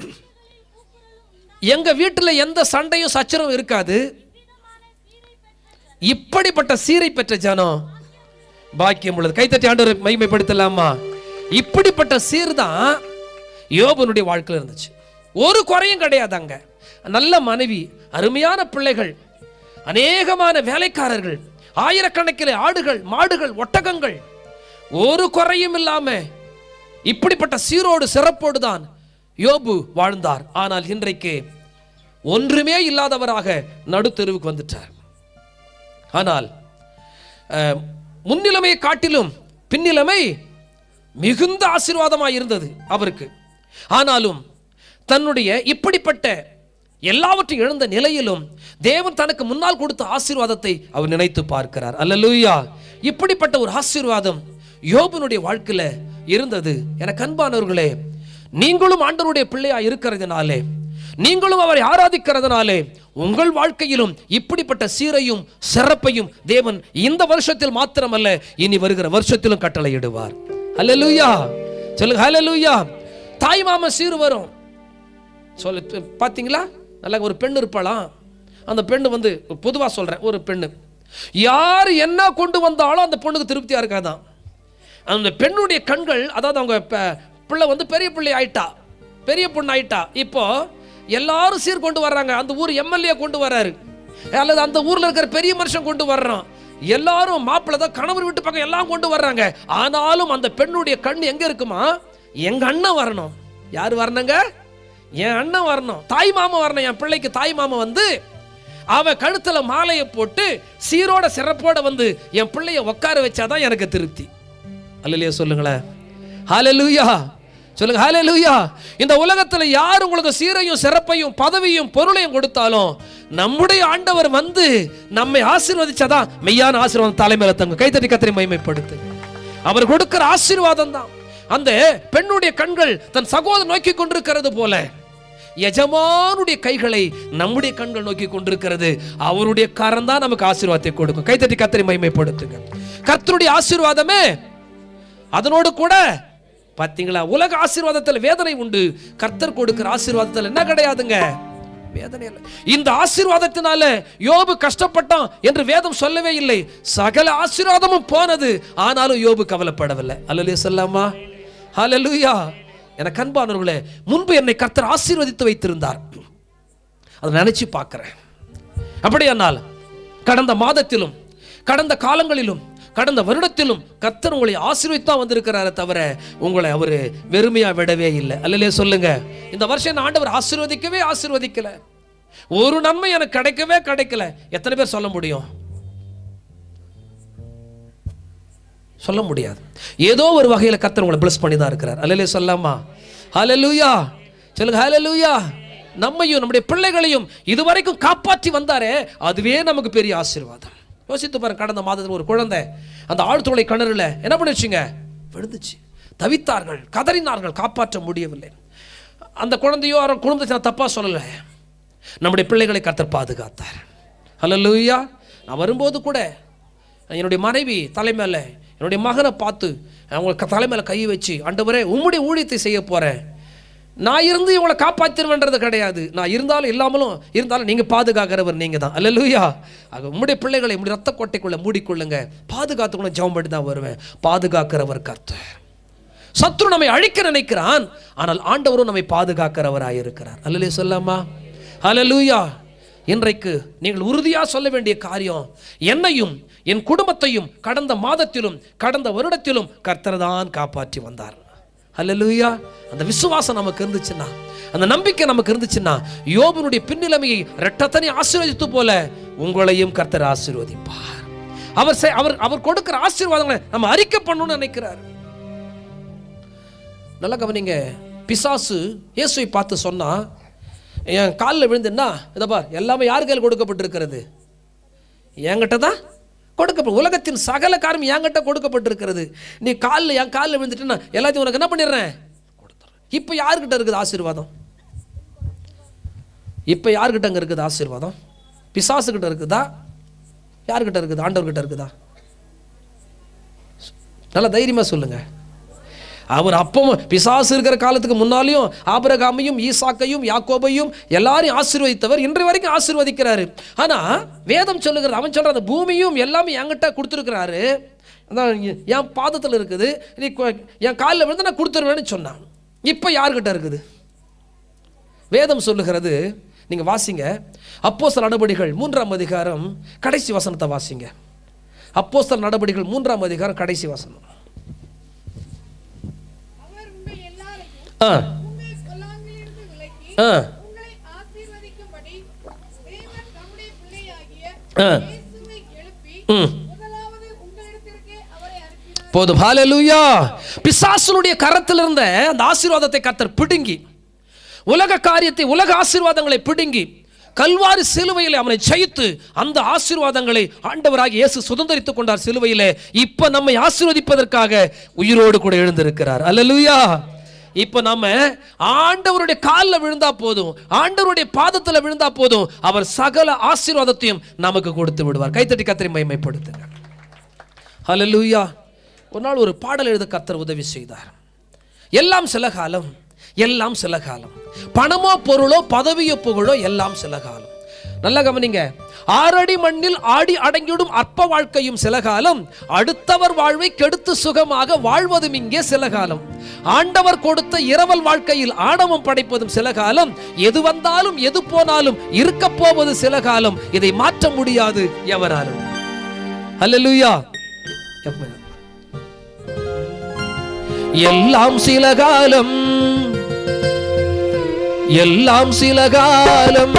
எங்க வீட்டில் எந்த சண்டையும் சச்சரவும் இருக்காது இப்படிப்பட்ட சீரை பெற்ற ஜனம் பாக்கியம் உள்ளது கைத்தட்டி ஆண்டவரை மகிமைப்படுத்தலாமா இப்படிப்பட்ட சீர் தான் யோபனுடைய வாழ்க்கையில் இருந்துச்சு ஒரு குறையும் கிடையாது அங்க நல்ல மனைவி அருமையான பிள்ளைகள் அநேகமான வேலைக்காரர்கள் ஆயிரக்கணக்கில் ஆடுகள் மாடுகள் ஒட்டகங்கள் ஒரு குறையும் இல்லாம இப்படிப்பட்ட சீரோடு சிறப்போடு தான் யோபு வாழ்ந்தார் ஆனால் இன்றைக்கு ஒன்றுமே இல்லாதவராக நடுத்தெருவுக்கு வந்துட்டார் ஆனால் அஹ், முன்னிலைமையை காட்டிலும் பின்னிலைமை மிகுந்த ஆசீர்வாதமாக இருந்தது அவருக்கு ஆனாலும் தன்னுடைய இப்படிப்பட்ட எல்லாவற்றையும் இழந்த நிலையிலும் தேவன் தனக்கு முன்னால் கொடுத்த ஆசீர்வாதத்தை அவர் நினைத்து பார்க்கிறார் அல்லேலூயா இப்படிப்பட்ட ஒரு ஆசீர்வாதம் யோபனுடைய வாழ்க்கையில இருந்தது எனக்கு அன்பானவர்களே நீங்களும் ஆண்டவருடைய பிள்ளையா இருக்கிறதுனாலே நீங்களும் அவரை ஆராதிக்கிறதுனாலே உங்கள் வாழ்க்கையிலும் இப்படிப்பட்ட சீரையும் சிறப்பையும் தேவன் இந்த வருஷத்தில் மாத்திரமல்ல இனி வருகிற வருஷத்திலும் கட்டளையிடுவார் ஹalleluya சொல்லுங்க ஹalleluya தாய் மாமா சீர் வரும் சொல்ல பார்த்தீங்களா நல்லா ஒரு பெண் இருப்பாளாம் அந்த பெண்ணு வந்து பொதுவாக சொல்கிறேன் ஒரு பெண்ணு யார் என்ன கொண்டு வந்தாலும் அந்த பொண்ணுக்கு திருப்தியாக இருக்காதான் அந்த பெண்ணுடைய கண்கள் அதாவது அவங்க ப- பிள்ளை வந்து பெரிய பிள்ளை ஆயிட்டா பெரிய பொண்ணு ஆயிட்டா இப்போ எல்லாரும் சீர் கொண்டு வர்றாங்க அந்த ஊர் எம்எல்ஏ கொண்டு வர்றாரு அல்லது அந்த ஊர்ல இருக்கிற பெரிய மனுஷன் கொண்டு வர்றான் எல்லாரும் மாப்பிள்ளை தான் கணவர் வீட்டு பக்கம் எல்லாம் கொண்டு வர்றாங்க ஆனாலும் அந்த பெண்ணுடைய கண் எங்க இருக்குமா எங்க அண்ணன் வரணும் யார் வரணுங்க என் அண்ணன் வரணும் தாய் மாமா வரணும் என் பிள்ளைக்கு தாய் மாமா வந்து அவன் கழுத்துல மாலையை போட்டு சீரோட சிறப்போட வந்து என் பிள்ளைய உட்கார வச்சாதான் எனக்கு திருப்தி அல்லையா சொல்லுங்களேன் ஹalleluya சொல்லுங்க ஹalleluya இந்த உலகத்துல யார் உங்களுக்கு சீரையும் சிறப்பையும் பதவியும் பொருளையும் கொடுத்தாலும் நம்முடைய ஆண்டவர் வந்து நம்மை ஆசீர்வதிச்சாதான் மெய்யான ஆசீர்வாதம் தலைமையில தங்க கைத்தட்டி கத்திரை மகிமைப்படுத்து அவர் கொடுக்கிற ஆசீர்வாதம் தான் அந்த பெண்ணுடைய கண்கள் தன் சகோதரன் நோக்கி கொண்டிருக்கிறது போல எஜமானுடைய கைகளை நம்முடைய கண்கள் நோக்கி கொண்டிருக்கிறது அவருடைய கரம் தான் நமக்கு ஆசீர்வாதத்தை கொடுக்கும் கைத்தட்டி கத்திரை மகிமைப்படுத்துங்க கர்த்தருடைய ஆசீர்வாதமே அதனோடு கூட பாத்தீங்களா உலக ஆசீர்வாதத்தில் வேதனை உண்டு கர்த்தர் கொடுக்கிற ஆசீர்வாதத்தில் என்ன கிடையாதுங்க வேதனை இல்லை இந்த ஆசீர்வாதத்தினால யோபு கஷ்டப்பட்டான் என்று வேதம் சொல்லவே இல்லை சகல ஆசீர்வாதமும் போனது ஆனாலும் யோபு கவலைப்படவில்லை அல்லலே சொல்லாமா ஹalleluya எனக்கு அன்பானவர்களே முன்பு என்னை கர்த்தர் ஆசீர்வதித்து வைத்திருந்தார் அதை நினைச்சு பார்க்கிறேன் அப்படியானால் கடந்த மாதத்திலும் கடந்த காலங்களிலும் கடந்த வருடத்திலும் கர்த்தர் உங்களை ஆசீர்வதித்தான் வந்திருக்கிறாரே தவிர உங்களை அவர் வெறுமையா விடவே இல்லை அல்லலே சொல்லுங்க இந்த வருஷம் என்ன ஆண்டவர் ஆசீர்வதிக்கவே ஆசீர்வதிக்கல ஒரு நன்மை எனக்கு கிடைக்கவே கிடைக்கல எத்தனை பேர் சொல்ல முடியும் சொல்ல முடியாது ஏதோ ஒரு வகையில் கர்த்தர் உங்களை பிளஸ் பண்ணி தான் இருக்கிறார் அல்லலே சொல்லாமா ஹalleluya சொல்லுங்க ஹalleluya நம்மையும் நம்முடைய பிள்ளைகளையும் இதுவரைக்கும் காப்பாற்றி வந்தாரே அதுவே நமக்கு பெரிய ஆசீர்வாதம் யோசித்து பாருங்க கடந்த மாதத்தில் ஒரு குழந்தை அந்த ஆழ்துளை கிணறுல என்ன பண்ணுச்சுங்க விழுந்துச்சு தவித்தார்கள் கதறினார்கள் காப்பாற்ற முடியவில்லை அந்த குழந்தையோ அவன் குடும்பத்தை நான் தப்பா சொல்லலை நம்முடைய பிள்ளைகளை கர்த்தர் பாதுகாத்தார் ஹalleluya நான் வரும்போது கூட என்னுடைய மனைவி தலைமையில் என்னுடைய மகனை பார்த்து அவங்க தலைமையில் கை வச்சு ஆண்டவரே உம்முடைய ஊழியத்தை செய்ய போகிறேன் நான் இருந்து இவங்களை காப்பாற்றிருவேன்றது கிடையாது நான் இருந்தாலும் இல்லாமலும் இருந்தாலும் நீங்கள் பாதுகாக்கிறவர் நீங்கள் தான் அல்லேலூயா ஆக உம்முடைய பிள்ளைகளை உம்முடைய ரத்த கோட்டைக்குள்ளே மூடிக்கொள்ளுங்க பாதுகாத்துக்கணும் ஜெபம் பண்ணி தான் வருவேன் பாதுகாக்கிறவர் கர்த்தர் சத்ரு நம்மை அழிக்க நினைக்கிறான் ஆனால் ஆண்டவரும் நம்மை பாதுகாக்கிறவராய் இருக்கிறார் அல்லலே சொல்லாமா ஹalleluya இன்றைக்கு நீங்கள் உறுதியாக சொல்ல வேண்டிய காரியம் என்னையும் என் குடும்பத்தையும் கடந்த மாதத்திலும் கடந்த வருடத்திலும் கர்த்தர் தான் காப்பாற்றி வந்தார் ஹalleluya அந்த விசுவாசம் நமக்கு இருந்துச்சுன்னா அந்த நம்பிக்கை நமக்கு இருந்துச்சுன்னா யோபனுடைய பின்னிலைமையை ரெட்டத்தனி ஆசீர்வதித்து போல உங்களையும் கர்த்தர் ஆசீர்வதிப்பார் அவர் செய்- அவர் அவர் கொடுக்கிற ஆசீர்வாதங்களை நம்ம அறிக்கை பண்ணணும்னு நினைக்கிறார் நல்லா கவனிங்க பிசாசு இயேசுவை பார்த்து சொன்னா என் காலில் விழுந்துன்னா இதை பார் எல்லாமே யார் கையில் கொடுக்கப்பட்டிருக்கிறது என்கிட்ட தான் கொடுக்கப்படும் உலகத்தின் சகல காரியம் என்கிட்ட கொடுக்கப்பட்டிருக்கிறது நீ காலில் என் காலில் விழுந்துட்டுன்னா எல்லாத்தையும் உனக்கு என்ன பண்ணிடுறேன் கொடுத்துட்றேன் இப்போ யார்கிட்ட இருக்குது ஆசீர்வாதம் இப்போ யார்கிட்ட அங்கே இருக்குது ஆசீர்வாதம் பிசாசுகிட்ட இருக்குதா யார்கிட்ட இருக்குது ஆண்டவர்கிட்ட இருக்குதா நல்லா தைரியமாக சொல்லுங்க அவர் அப்பவும் பிசாசு இருக்கிற காலத்துக்கு முன்னாலையும் ஆபிரகாமையும் ஈசாக்கையும் யாக்கோபையும் எல்லாரையும் ஆசீர்வதித்தவர் இன்றைய வரைக்கும் ஆசீர்வதிக்கிறாரு ஆனா வேதம் சொல்லுகிறது அவன் சொல்ற அந்த பூமியும் எல்லாமே என்கிட்ட கொடுத்துருக்கிறாரு அதான் என் பாதத்தில் இருக்குது நீ கொ- என் காலில் விழுந்து நான் கொடுத்துருவேன்னு சொன்னான் இப்போ யார்கிட்ட இருக்குது வேதம் சொல்லுகிறது நீங்க வாசிங்க அப்போஸ்தல நடபடிகள் மூன்றாம் அதிகாரம் கடைசி வசனத்தை வாசிங்க அப்போஸ்தல நடபடிகள் மூன்றாம் அதிகாரம் கடைசி வசனம் அவர் உங்கள் எல்லாரையும் ஆ உங்கள் பொல்லாங்கிலிருந்து விலக்கி ஆ உங்களை ஆசீர்வதிக்கும்படி தேவன் தம்முடைய பிள்ளையாகிய ஆ. இயேசுவை எழுப்பி ம் முதலாவது உங்களிடத்திற்கே அவரை அனுப்பினார் போதும் ஹalleluya பிசாசுனுடைய கரத்தில் இருந்த அந்த ஆசீர்வாதத்தை கர்த்தர் பிடுங்கி உலக காரியத்தை உலக ஆசீர்வாதங்களை பிடுங்கி கல்வாரி சிலுவையில் அவனை ஜெயித்து அந்த ஆசீர்வாதங்களை ஆண்டவராக இயேசு சுதந்திரித்துக் கொண்டார் சிலுவையிலே இப்ப நம்மை ஆசீர்வதிப்பதற்காக உயிரோடு கூட எழுந்திருக்கிறார் அல்லேலூயா இப்போ நம்ம ஆண்டவருடைய காலில் விழுந்தா போதும் ஆண்டவருடைய பாதத்தில் விழுந்தா போதும் அவர் சகல ஆசீர்வாதத்தையும் நமக்கு கொடுத்து விடுவார் கைத்தட்டி கத்திரி மகிமைப்படுத்துங்க ஹalleluya ஒரு நாள் ஒரு பாடல் எழுத கர்த்தர் உதவி செய்தார் எல்லாம் சில காலம் எல்லாம் சில காலம் பணமோ பொருளோ பதவியோ புகழோ எல்லாம் சில காலம் நல்லா கவனிங்க ஆறடி மண்ணில் ஆடி அடங்கிடும் அற்ப வாழ்க்கையும் சில காலம் அடுத்தவர் வாழ்வை கெடுத்து சுகமாக வாழ்வதும் இங்கே சில காலம் ஆண்டவர் கொடுத்த இரவல் வாழ்க்கையில் ஆணவம் படைப்பதும் சில காலம் எது வந்தாலும் எது போனாலும் இருக்க போவது சில காலம் இதை மாற்ற முடியாது எவராலும் அல்லேலூயா எப்ப எல்லாம் சில காலம் எல்லாம் சில காலம்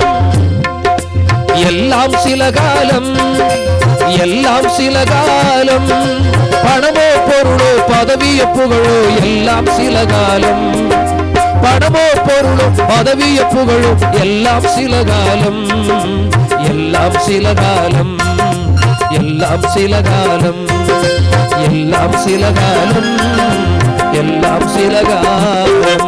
எல்லாம் சில காலம் எல்லாம் சில காலம் பணமோ பொருளோ பதவியோ புகழோ எல்லாம் சில காலம் பணமோ பொருளோ பதவியோ புகழோ எல்லாம் சில காலம் எல்லாம் சில காலம் எல்லாம் சில காலம் எல்லாம் சில காலம் எல்லாம் சில காலம்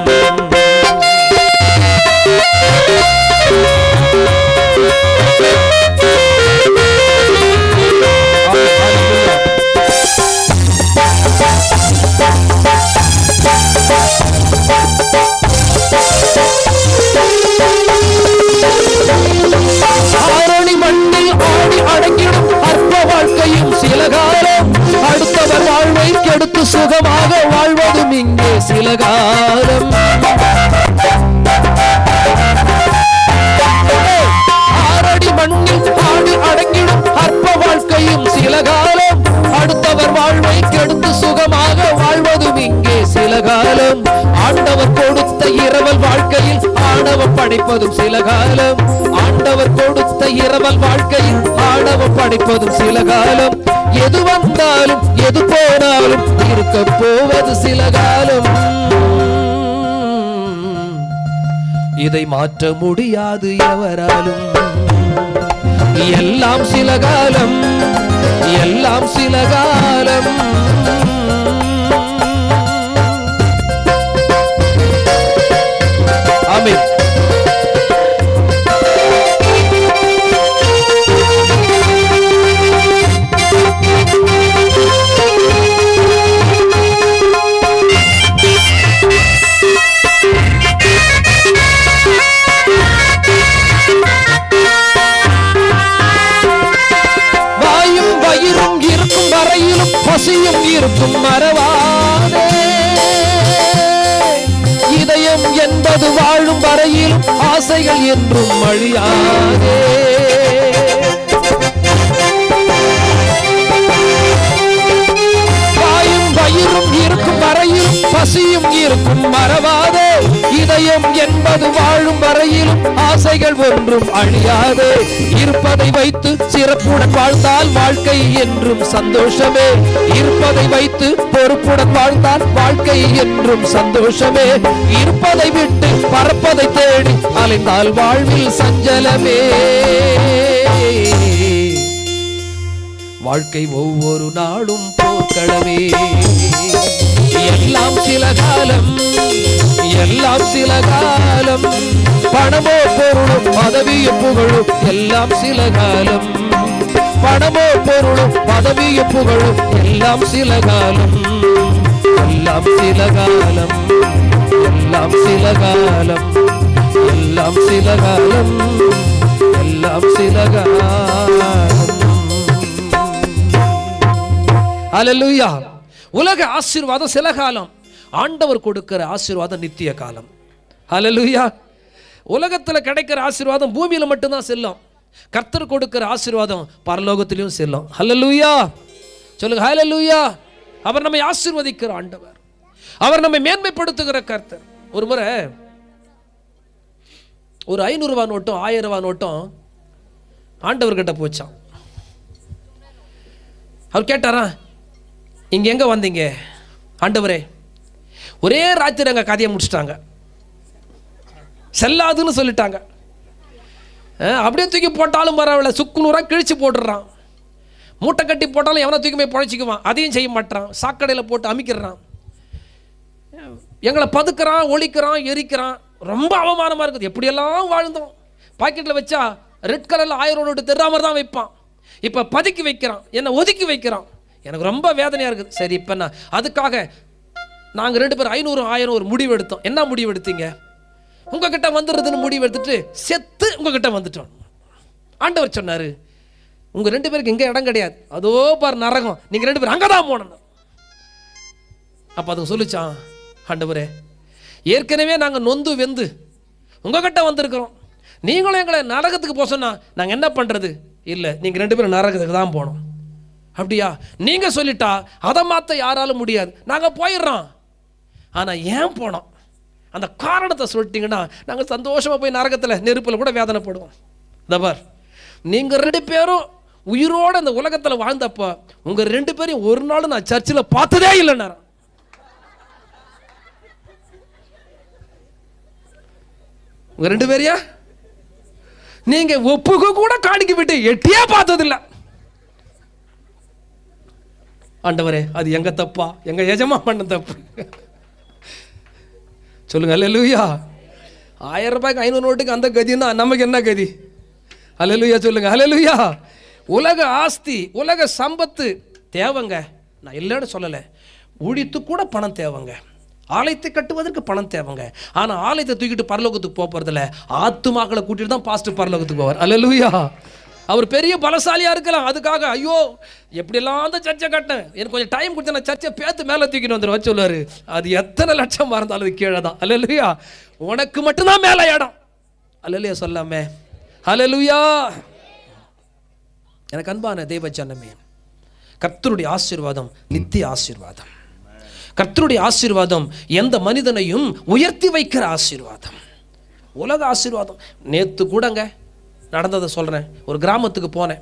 ஆரணி மண்ணில் ஆடி அடங்கிடும் அற்ப வாழ்க்கையும் சில காலம் அடுத்தவர் வாழ்வை கெடுத்து சுகமாக வாழ்வதும் இங்கே சில காலம் ஆறடி மண்ணில் ஆடி அடங்கிடும் அற்ப வாழ்க்கையும் சில காலம் அடுத்தவர் வாழ்வை கெடுத்து சுகமாக வாழ்வதும் இங்கே சில காலம் ஆண்டவர் கொடுத்த இரவல் வாழ்க்கையில் ஆணவம் படைப்பதும் சில காலம் ஆண்டவர் கொடுத்த இரவல் வாழ்க்கையில் ஆணவம் படைப்பதும் சில காலம் எது வந்தாலும் எது போனாலும் இருக்க போவது சில காலம் இதை மாற்ற முடியாது எவராலும் எல்லாம் சில காலம் எல்லாம் சில காலம் ஆமென் வாயும் வயிறும் இருக்கும் வரையிலும் பசியும் இருக்கும் மறவாதே இதயம் என்பது வாழும் வரையிலும் ஆசைகள் என்றும் அழியாதே வாயும் வயிறும் இருக்கும் வரையிலும் பசியும் இருக்கும் மறவாதே இதயம் என்பது வாழும் வரையிலும் ஆசைகள் ஒன்றும் அழியாதே இருப்பதை வைத்து சிறப்புடன் வாழ்ந்தால் வாழ்க்கை என்றும் சந்தோஷமே இருப்பதை வைத்து பொறுப்புடன் வாழ்ந்தால் வாழ்க்கை என்றும் சந்தோஷமே இருப்பதை விட்டு பறப்பதை தேடி அலைந்தால் வாழ்வில் சஞ்சலமே வாழ்க்கை ஒவ்வொரு நாளும் போர்க்களமே எல்லாம் சில காலம் எல்லாம் சில காலம் பணமோ பொருளும் பதவியும் புகழும் எல்லாம் சில காலம் பணமோ பொருளும் பதவியும் புகழும் எல்லாம் சில காலம் எல்லாம் சில காலம் எல்லாம் சில காலம் எல்லாம் சில காலம் எல்லாம் சில காலம் அல்லேலூயா உலக ஆசீர்வாதம் சில காலம் ஆண்டவர் கொடுக்கிற ஆசீர்வாதம் நித்திய காலம் அல்லேலூயா உலகத்தில் கிடைக்கிற ஆசீர்வாதம் பூமியில் மட்டும்தான் செல்லும் கர்த்தர் கொடுக்கிற ஆசீர்வாதம் பரலோகத்திலையும் செல்லும் ஹalleluya சொல்லுங்க ஹalleluya அவர் நம்மை ஆசீர்வதிக்கிற ஆண்டவர் அவர் நம்மை மேன்மைப்படுத்துகிற கர்த்தர் ஒரு முறை ஒரு ஐநூறுரூவா நோட்டும் ஆயிரம் ரூபா நோட்டும் ஆண்டவர்கிட்ட போச்சான் அவர் கேட்டாரா இங்கே எங்கே வந்தீங்க ஆண்டவரே ஒரே ராத்திரி அங்கே கதையை முடிச்சிட்டாங்க செல்லாதுன்னு சொல்லிட்டாங்க அஹ், அப்படியே தூக்கி போட்டாலும் பரவாயில்ல சுக்கு நூறாக கிழிச்சு போட்டுடுறான் மூட்டை கட்டி போட்டாலும் எவனை தூக்கி போய் பழச்சிக்குவான் அதையும் செய்ய மாட்டான் சாக்கடையில் போட்டு அமிக்கிடுறான் எங்களை பதுக்குறான் ஒழிக்கிறான் எரிக்கிறான் ரொம்ப அவமானமாக இருக்குது எப்படியெல்லாம் வாழ்ந்தோம் பாக்கெட்டில் வச்சா ரெட் கலரில் ஆயிரம் நோட்டு தெரியாம தான் வைப்பான் இப்போ பதுக்கி வைக்கிறான் என்னை ஒதுக்கி வைக்கிறான் எனக்கு ரொம்ப வேதனையாக இருக்குது சரி இப்போ நான் அதுக்காக நாங்கள் ரெண்டு பேரும் ஐநூறு ஆயிரம் ஒரு முடிவு எடுத்தோம் என்ன முடிவு எடுத்தீங்க உங்ககிட்ட வந்துடுறதுன்னு முடிவு எடுத்துட்டு செத்து உங்ககிட்ட வந்துட்டோம் ஆண்டவர் சொன்னார் உங்கள் ரெண்டு பேருக்கு இங்கே இடம் கிடையாது அதோ பார் நரகம் நீங்கள் ரெண்டு பேரும் அங்கே தான் போகணும் அப்போ அதுங்க சொல்லிச்சான் ஆண்டவரே ஏற்கனவே நாங்கள் நொந்து வெந்து உங்ககிட்ட வந்திருக்கிறோம் நீங்களும் எங்களை நரகத்துக்கு போக சொன்னா நாங்கள் என்ன பண்ணுறது இல்லை நீங்கள் ரெண்டு பேரும் நரகத்துக்கு தான் போகணும் அப்படியா நீங்கள் சொல்லிட்டா அதை மாற்ற யாராலும் முடியாது நாங்கள் போயிடுறோம் ஆனால் ஏன் போனோம் அந்த காரணத்தை சொல்லிட்டீங்கன்னா நாங்கள் சந்தோஷமாக போய் நரகத்தில் நெருப்பில் கூட வேதனைப்படுவோம் தபார் நீங்கள் ரெண்டு பேரும் உயிரோடு அந்த உலகத்தில் வாழ்ந்தப்போ உங்கள் ரெண்டு பேரையும் ஒரு நாள் நான் சர்ச்சில் பார்த்ததே இல்லைன்னா உங்க ரெண்டு பேரையா நீங்க ஒப்புக்கு கூட காணிக்க விட்டு எட்டியே பார்த்ததில்ல ஆண்டவரே அது எங்க தப்பா எங்க எஜமா பண்ண தப்பு சொல்லுங்க அல்லேலூயா ஆயிரம் ரூபாய்க்கு ஐநூறு நோட்டுக்கு அந்த கதின்னா நமக்கு என்ன கதி அல்லேலூயா சொல்லுங்க அல்லேலூயா உலக ஆஸ்தி உலக சம்பத்து தேவைங்க நான் இல்லைன்னு சொல்லலை ஊழித்து கூட பணம் தேவைங்க ஆலயத்தை கட்டுவதற்கு பணம் தேவைங்க ஆனால் ஆலயத்தை தூக்கிட்டு பரலோகத்துக்கு போக போகிறதில்ல ஆத்துமாக்களை கூட்டிட்டு தான் பாஸ்டர் பரலோகத்துக்கு போவார் அல்லேலூயா அவர் பெரிய பலசாலியாக இருக்கலாம் அதுக்காக ஐயோ எப்படியெல்லாம் அந்த சர்ச்சை கட்டினேன் எனக்கு கொஞ்சம் டைம் கொடுத்தா நான் சர்ச்சை பேத்து மேலே தூக்கிட்டு வந்துடுவேன் சொல்லுவார் அது எத்தனை லட்சமாக இருந்தாலும் அது கீழே தான் அல்லேலூயா உனக்கு மட்டும்தான் மேலே இடம் அல்லேலூயா சொல்லாமே அல்லேலூயா எனக்கு அன்பான தெய்வ ஜனமே கர்த்தருடைய ஆசீர்வாதம் நித்திய ஆசீர்வாதம் கர்த்தருடைய ஆசீர்வாதம் எந்த மனிதனையும் உயர்த்தி வைக்கிற ஆசீர்வாதம் உலக ஆசீர்வாதம் நேற்று கூடங்க நடந்ததை சொல்கிறேன் ஒரு கிராமத்துக்கு போனேன்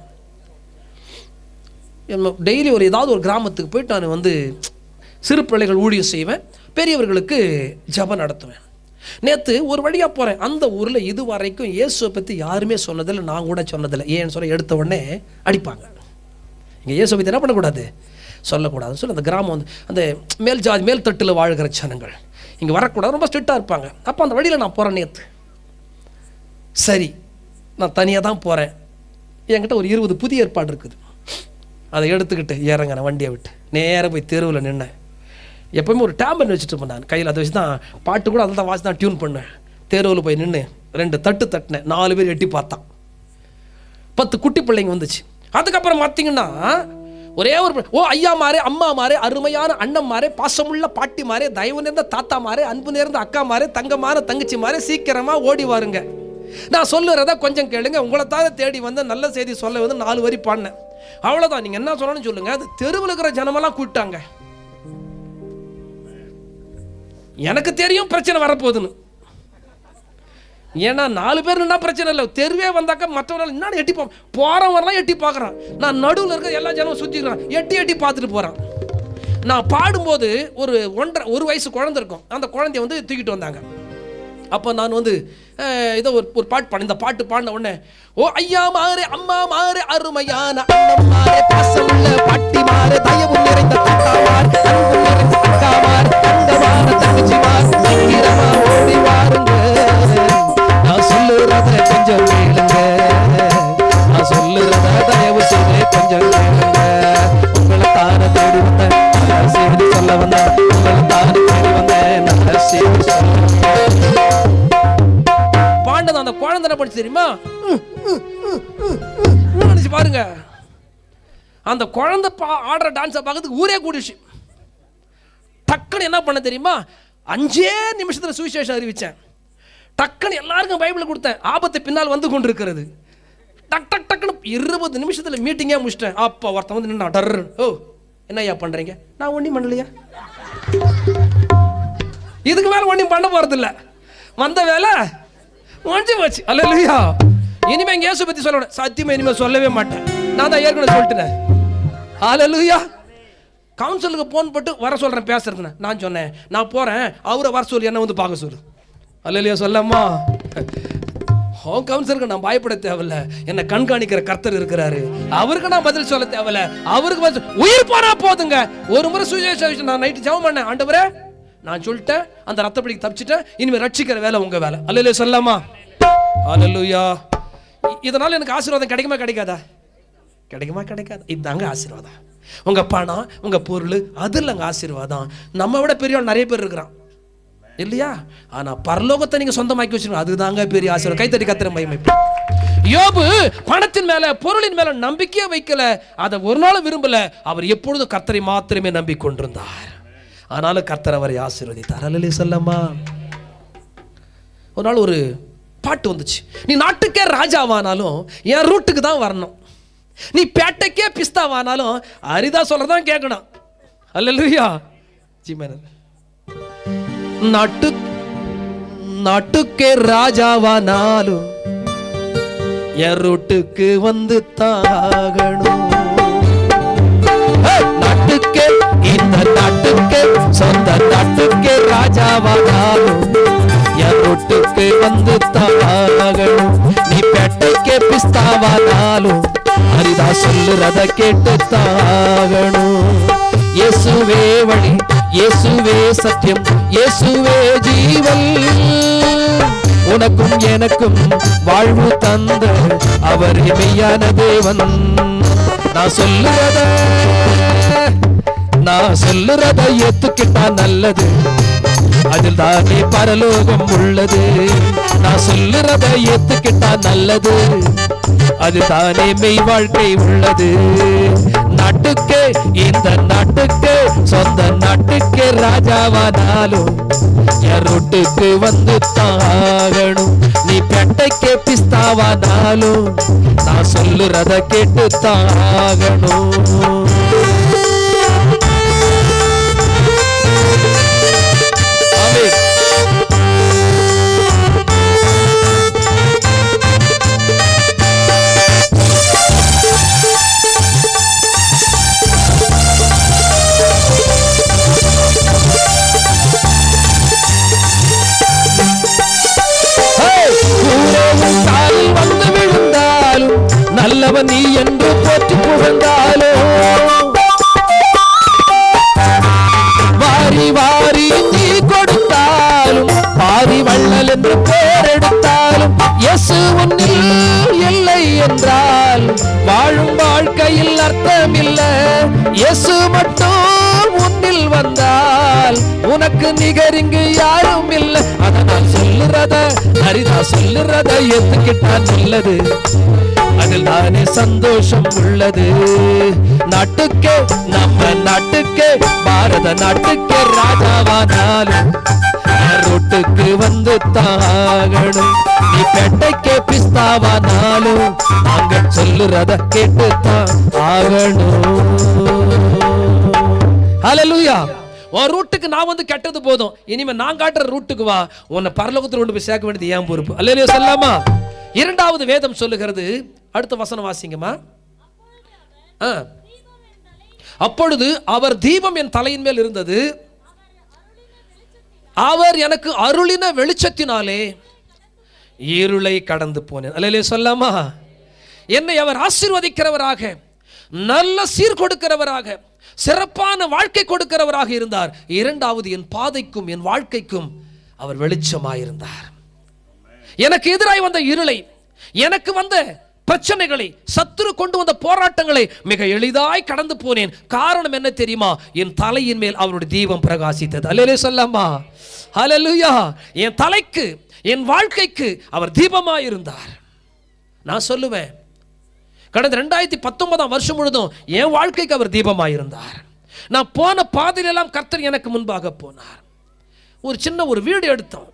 டெய்லி ஒரு ஏதாவது ஒரு கிராமத்துக்கு போயிட்டு நான் வந்து சிறு பிள்ளைகள் ஊழியம் செய்வேன் பெரியவர்களுக்கு ஜெபம் நடத்துவேன் நேற்று ஒரு வழியாக போகிறேன் அந்த ஊரில் இது வரைக்கும் இயேசுவை பற்றி யாருமே சொன்னதில்லை நான் கூட சொன்னதில்லை ஏன்னு சொல்ல எடுத்த உடனே அடிப்பாங்க இங்கே இயேசுவை பற்றி என்ன பண்ணக்கூடாது சொல்லக்கூடாதுன்னு சொல்லி அந்த கிராமம் வந்து அந்த மேல் ஜாதி மேல் தட்டில் வாழ்கிற ஜனங்கள் இங்கே வரக்கூடாது ரொம்ப ஸ்ட்ரிக்டாக இருப்பாங்க அப்போ அந்த வழியில் நான் போகிறேன் நேற்று சரி நான் தனியாக தான் போகிறேன் என்கிட்ட ஒரு இருபது புதிய ஏற்பாடு இருக்குது அதை எடுத்துக்கிட்டு ஏறங்க நான் வண்டியை விட்டு நேராக போய் தெருவில் நின்னேன் எப்பவுமே ஒரு டேம்பன் வச்சுட்டு இருப்பேன் நான் கையில் அதை வச்சு தான் பாட்டு கூட அதில் தான் வாசி தான் டியூன் பண்ணேன் தெருவில் போய் நின்று ரெண்டு தட்டு தட்டினேன் நாலு பேர் எட்டி பார்த்தான் பத்து குட்டி பிள்ளைங்க வந்துச்சு அதுக்கப்புறம் பார்த்தீங்கன்னா ஒரே ஒரு பி- ஓ ஐயா மாரே அம்மா மாரே அருமையான அண்ணன் மாரே பாசமுள்ள பாட்டி மாரே தயவு நேர்ந்த தாத்தா மாரே அன்பு நேர்ந்த அக்கா மாரே தங்கமான தங்கச்சி மாரே சீக்கிரமா ஓடி வாருங்க நான் சொல்லுறத கொஞ்சம் கேளுங்க உங்களை தான் தேடி வந்து நல்ல செய்தி சொல்ல வந்து நாலு வரி பாடினேன் அவ்வளோதான் நீங்கள் என்ன சொல்லணும்னு சொல்லுங்க அது தெருவில் இருக்கிற ஜனமெல்லாம் கூப்பிட்டாங்க எனக்கு தெரியும் பிரச்சனை வரப்போகுதுன்னு ஏன்னா நாலு பேர் நின்னா பிரச்சனை இல்லை தெருவே வந்தாக்க மற்றவர்கள் என்ன எட்டி பா போகிறவரெல்லாம் எட்டி பார்க்குறான் நான் நடுவில் இருக்க எல்லா ஜனமும் சுற்றிக்கிறான் எட்டி எட்டி பார்த்துட்டு போகிறான் நான் பாடும்போது ஒரு ஒன்றரை ஒரு வயசு குழந்தை இருக்கும் அந்த குழந்தைய வந்து தூக்கிட்டு வந்தாங்க அப்போ நான் வந்து அஹ், ஏதோ ஒரு ஒரு பாட்டு பாடு இந்த பாட்டு பாடின உடனே ஓ ஐயா மாறு அம்மா மாறு அருமையான அண்ணன் மாறு பாசமுள்ள பாட்டி மாறு தயவு நிறைந்த தாத்தா மாறு அன்பு நிறைந்த அக்கா மாறு தங்கமான தங்கச்சி மாறு சீக்கிரமா ஓடி வாருங்க நான் சொல்லுறத கொஞ்சம் கேளுங்க நான் சொல்லுறத தயவு செய்து கொஞ்சம் கேளுங்க உங்களை தான தேடி வந்த நல்ல செய்தி சொல்ல வந்த உங்களை தான தேடி வந்த நல்ல செய்தி சொல்ல வந்தேன். பாண்டது அந்த குழந்தை என்ன பண்ணுச்சு தெரியுமா ம், ம், ம், ம், ம், ம் நினைச்சு பாருங்க அந்த குழந்தை பா ஆடுற டான்ஸை பார்க்கறதுக்கு ஊரே கூடிச்சு டக்குன்னு என்ன பண்ண தெரியுமா அஞ்சே நிமிஷத்தில் சுவிசேஷம் அறிவிச்சேன் டக்குன்னு எல்லாருக்கும் பைபிள் கொடுத்தேன் ஆபத்து பின்னால் வந்து கொண்டிருக்கிறது டக் டக் டக்குன்னு இருபது நிமிஷத்தில் மீட்டிங்கே முடிச்சிட்டேன் அப்போ ஒருத்தன் வந்து நின்னா டர் ஓ என்ன ஐயா பண்ணுறீங்க நான் ஒன்றும் பண்ணலையா இதுக்கு மேலே ஒன்றும் பண்ண போகிறதில்ல வந்த வேலை முடிஞ்சு போச்சு அல்லையா இனிமே இங்கே இயேசு பற்றி சொல்லணும் சத்தியமா இனிமேல் சொல்லவே மாட்டேன் நான் தான் ஏற்கனவே சொல்லிட்டேன் அல்லையா கவுன்சிலுக்கு ஃபோன் போட்டு வர சொல்கிறேன் பேசுறதுன்னு நான் சொன்னேன் நான் போகிறேன் அவரை வர சொல்லி என்ன வந்து பார்க்க சொல்லு அல்லையா சொல்லம்மா ஹோம் கவுன்சிலருக்கு நான் பயப்பட தேவையில்ல என்னை கண்காணிக்கிற கர்த்தர் இருக்கிறாரு அவருக்கு நான் பதில் சொல்ல தேவையில்ல அவருக்கு பதில் சொ- உயிர் போனா போதுங்க ஒரு முறை சுவிசேஷ விஷயம் நான் நைட்டு ஜெபம் பண்ணேன் ஆண்டவரே நான் சொல்லிட்டேன் அந்த ரத்தப்படிக்கு தப்பிச்சிட்டேன் இனிமேல் ரட்சிக்கிற வேலை உங்க வேலை அல்லையிலே சொல்லாமா அல்லேலூயா இ- இதனால எனக்கு ஆசீர்வாதம் கிடைக்குமா கிடைக்காதா கிடைக்குமா கிடைக்காது இதுதாங்க ஆசீர்வாதம் உங்க பணம் உங்க பொருள் அது இல்லைங்க ஆசீர்வாதம் நம்ம விட பெரியவன் நிறைய பேர் இருக்கிறான் இல்லையா ஆனா பரலோகத்தை நீங்க சொந்தமாக்கி வச்சிருக்கோம் அதுதாங்க பெரிய ஆசீர்வாதம் கைத்தடி கத்திர மகிமை யோபு பணத்தின் மேல பொருளின் மேல நம்பிக்கையே வைக்கல அதை ஒரு நாள் விரும்பல அவர் எப்பொழுதும் கர்த்தரை மாத்திரமே நம்பிக்கொண்டிருந்தார் ஆனாலும் கர்த்தர் அவரை ஆசீர்வதித்தார் அல்லலே சொல்லம்மா ஒரு நாள் ஒரு பாட்டு வந்துச்சு நீ நாட்டுக்கே ராஜாவானாலும் என் ரூட்டுக்கு தான் வரணும் நீ பேட்டைக்கே பிஸ்தாவானாலும் அரிதா சொல்றதான் கேட்கணும் அல்லையா ஜிமேனர் நாட்டு நாட்டுக்கே ராஜாவானாலும் என் ரூட்டுக்கு வந்து தாகணும் ஏய், நாட்டுக்கே இந்த நாட்டுக்கே சொந்த நாட்டுக்கே ராஜாவானாலும் என் ரூட்டுக்கு வந்து தாகணும் நீ பேட்டைக்கே பிஸ்தாவானாலும் அரிதா சொல்லுறத கேட்டு தாகணும் இயேசுவே வழி இயேசுவே சத்தியம் இயேசுவே ஜீவன் உனக்கும் எனக்கும் வாழ்வு தந்த அவர் மெய்யான தேவன் நான் சொல்லுறத நான் சொல்லுறத ஏத்துக்கிட்டா நல்லது அதில் தானே பரலோகம் உள்ளது நான் சொல்லுறத ஏத்துக்கிட்டா நல்லது அது தானே மெய் வாழ்க்கை உள்ளது நாட்டுக்கு இந்த நாட்டுக்கு சொந்த நாட்டுக்கு ராஜாவானாலும் என் ரொட்டுக்கு வந்து தாகணும் நீ பெட்டைக்கு பிஸ்தாவானாலும் நான் சொல்லுறத கேட்டு தாகணும் ஆமென். ஹேய்! ஊரே உன் காலில் வந்து விழுந்தாலும் நல்லவன் நீ என்று போற்றி புகழ்ந்தாலும் வாரி வாரி நீ கொடுத்தாலும் பாரி வள்ளல் என்று பேர் எடுத்தாலும் இயேசு உன்னில் இல்லை என்றால் வாழும் வாழ்க்கையில் அர்த்தம் இல்ல இயேசு மட்டும் உன்னில் வந்தால் உனக்கு நிகர் இங்கு யாரும் இல்லை அத நான் சொல்லுறத அரிதா சொல்லுறத ஏத்துக்கிட்டா நல்லது அதில் தானே சந்தோஷம் உள்ளது நாட்டுக்கே நம்ம நாட்டுக்கே பாரத நாட்டுக்கே ராஜாவானாலும் என் ரோட்டுக்கு வந்து தாகணும் நீ பெட்டைக்கே பிஸ்தாவானாலும் நாங்க சொல்லுறத கேட்டு தான் ஆகணும் ஹalleluya உன் ரூட்டுக்கு நான் வந்து கெட்டது போதும் இனிமே நான் காட்டுற ரூட்டுக்கு வா உன்னை பரலோகத்தில் கொண்டு போய் சேர்க்க வேண்டியது ஏன் பொறுப்பு அல்லையா சொல்லாமா இரண்டாவது வேதம் சொல்லுகிறது அடுத்த வசனம் வாசிங்கம்மா ஆ. அப்பொழுது அவர் தீபம் என் தலையின் மேல் இருந்தது அவர் எனக்கு அருளின வெளிச்சத்தினாலே இருளை கடந்து போனேன் அல்லையே சொல்லாமா என்னை அவர் ஆசீர்வதிக்கிறவராக நல்ல சீர் கொடுக்கிறவராக சிறப்பான வாழ்க்கை கொடுக்கிறவராக இருந்தார் இரண்டாவது என் பாதைக்கும் என் வாழ்க்கைக்கும் அவர் வெளிச்சமாயிருந்தார் எனக்கு எதிராய் வந்த இருளை எனக்கு வந்த பிரச்சனைகளை சத்துரு கொண்டு வந்த போராட்டங்களை மிக எளிதாய் கடந்து போனேன் காரணம் என்ன தெரியுமா என் தலையின் மேல் அவருடைய தீபம் பிரகாசித்தது அல்லே சொல்லாமா ஹalleluya என் தலைக்கு என் வாழ்க்கைக்கு அவர் தீபமாய் இருந்தார் நான் சொல்லுவேன் கடந்த ரெண்டாயிரத்தி பத்தொன்பதாம் வருஷம் முழுதும் என் வாழ்க்கைக்கு அவர் தீபமாய் இருந்தார் நான் போன பாதையிலெல்லாம் கர்த்தர் எனக்கு முன்பாக போனார் ஒரு சின்ன ஒரு வீடு எடுத்தோம்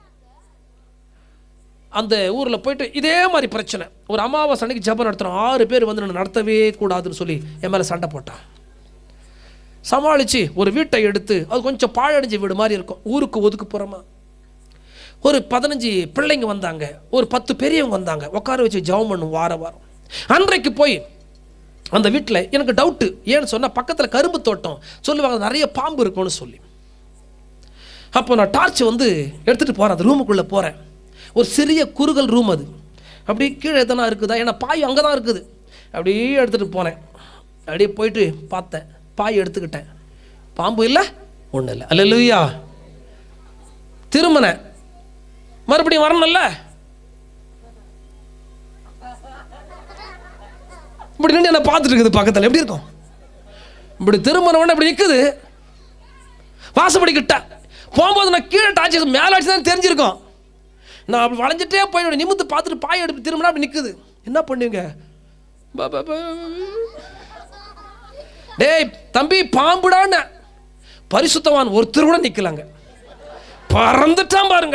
அந்த ஊரில் போயிட்டு இதே மாதிரி பிரச்சனை ஒரு அமாவாசை அன்னைக்கு ஜெபம் நடத்துகிறோம் ஆறு பேர் வந்து நான் நடத்தவே கூடாதுன்னு சொல்லி என் மேலே சண்டை போட்டான் சமாளித்து ஒரு வீட்டை எடுத்து அது கொஞ்சம் பாழடைஞ்ச வீடு மாதிரி இருக்கும் ஊருக்கு ஒதுக்குப்புறமா ஒரு பதினஞ்சு பிள்ளைங்க வந்தாங்க ஒரு பத்து பெரியவங்க வந்தாங்க உட்கார வச்சு ஜெபம் பண்ணும் வார வாரம் அன்றைக்கு போய் அந்த வீட்டில் எனக்கு டவுட்டு ஏன்னு சொன்னால் பக்கத்தில் கரும்பு தோட்டம் சொல்லுவாங்க நிறைய பாம்பு இருக்கும்னு சொல்லி அப்போ நான் டார்ச் வந்து எடுத்துகிட்டு போகிறேன் அந்த ரூமுக்குள்ளே போகிறேன் ஒரு சிறிய குறுகல் ரூம் அது அப்படியே கீழே எதனா இருக்குதா ஏன்னா பாய் அங்கே தான் இருக்குது அப்படியே எடுத்துகிட்டு போனேன் அப்படியே போயிட்டு பார்த்தேன் பாய் எடுத்துக்கிட்டேன் பாம்பு இல்லை ஒன்றும் இல்லை அல்லையா திருமண மறுபடியும் வரணும்ல இப்படி நின்று என்ன பார்த்துட்டு இருக்குது பக்கத்தில் எப்படி இருக்கும் இப்படி திருமணம் இப்படி நிற்குது வாசப்படி கிட்ட போகும்போது நான் கீழே டாச்சு மேலே அடிச்சு தான் தெரிஞ்சிருக்கோம் நான் அப்படி வளைஞ்சிட்டே போய் நிமித்து பார்த்துட்டு பாய் எடுத்து திரும்பினா அப்படி நிற்குது என்ன பண்ணுவீங்க பா, பா, பா. டேய் தம்பி பாம்புடான்னு பரிசுத்தவான் ஒருத்தர் கூட நிற்கலாங்க பறந்துட்டான் பாருங்க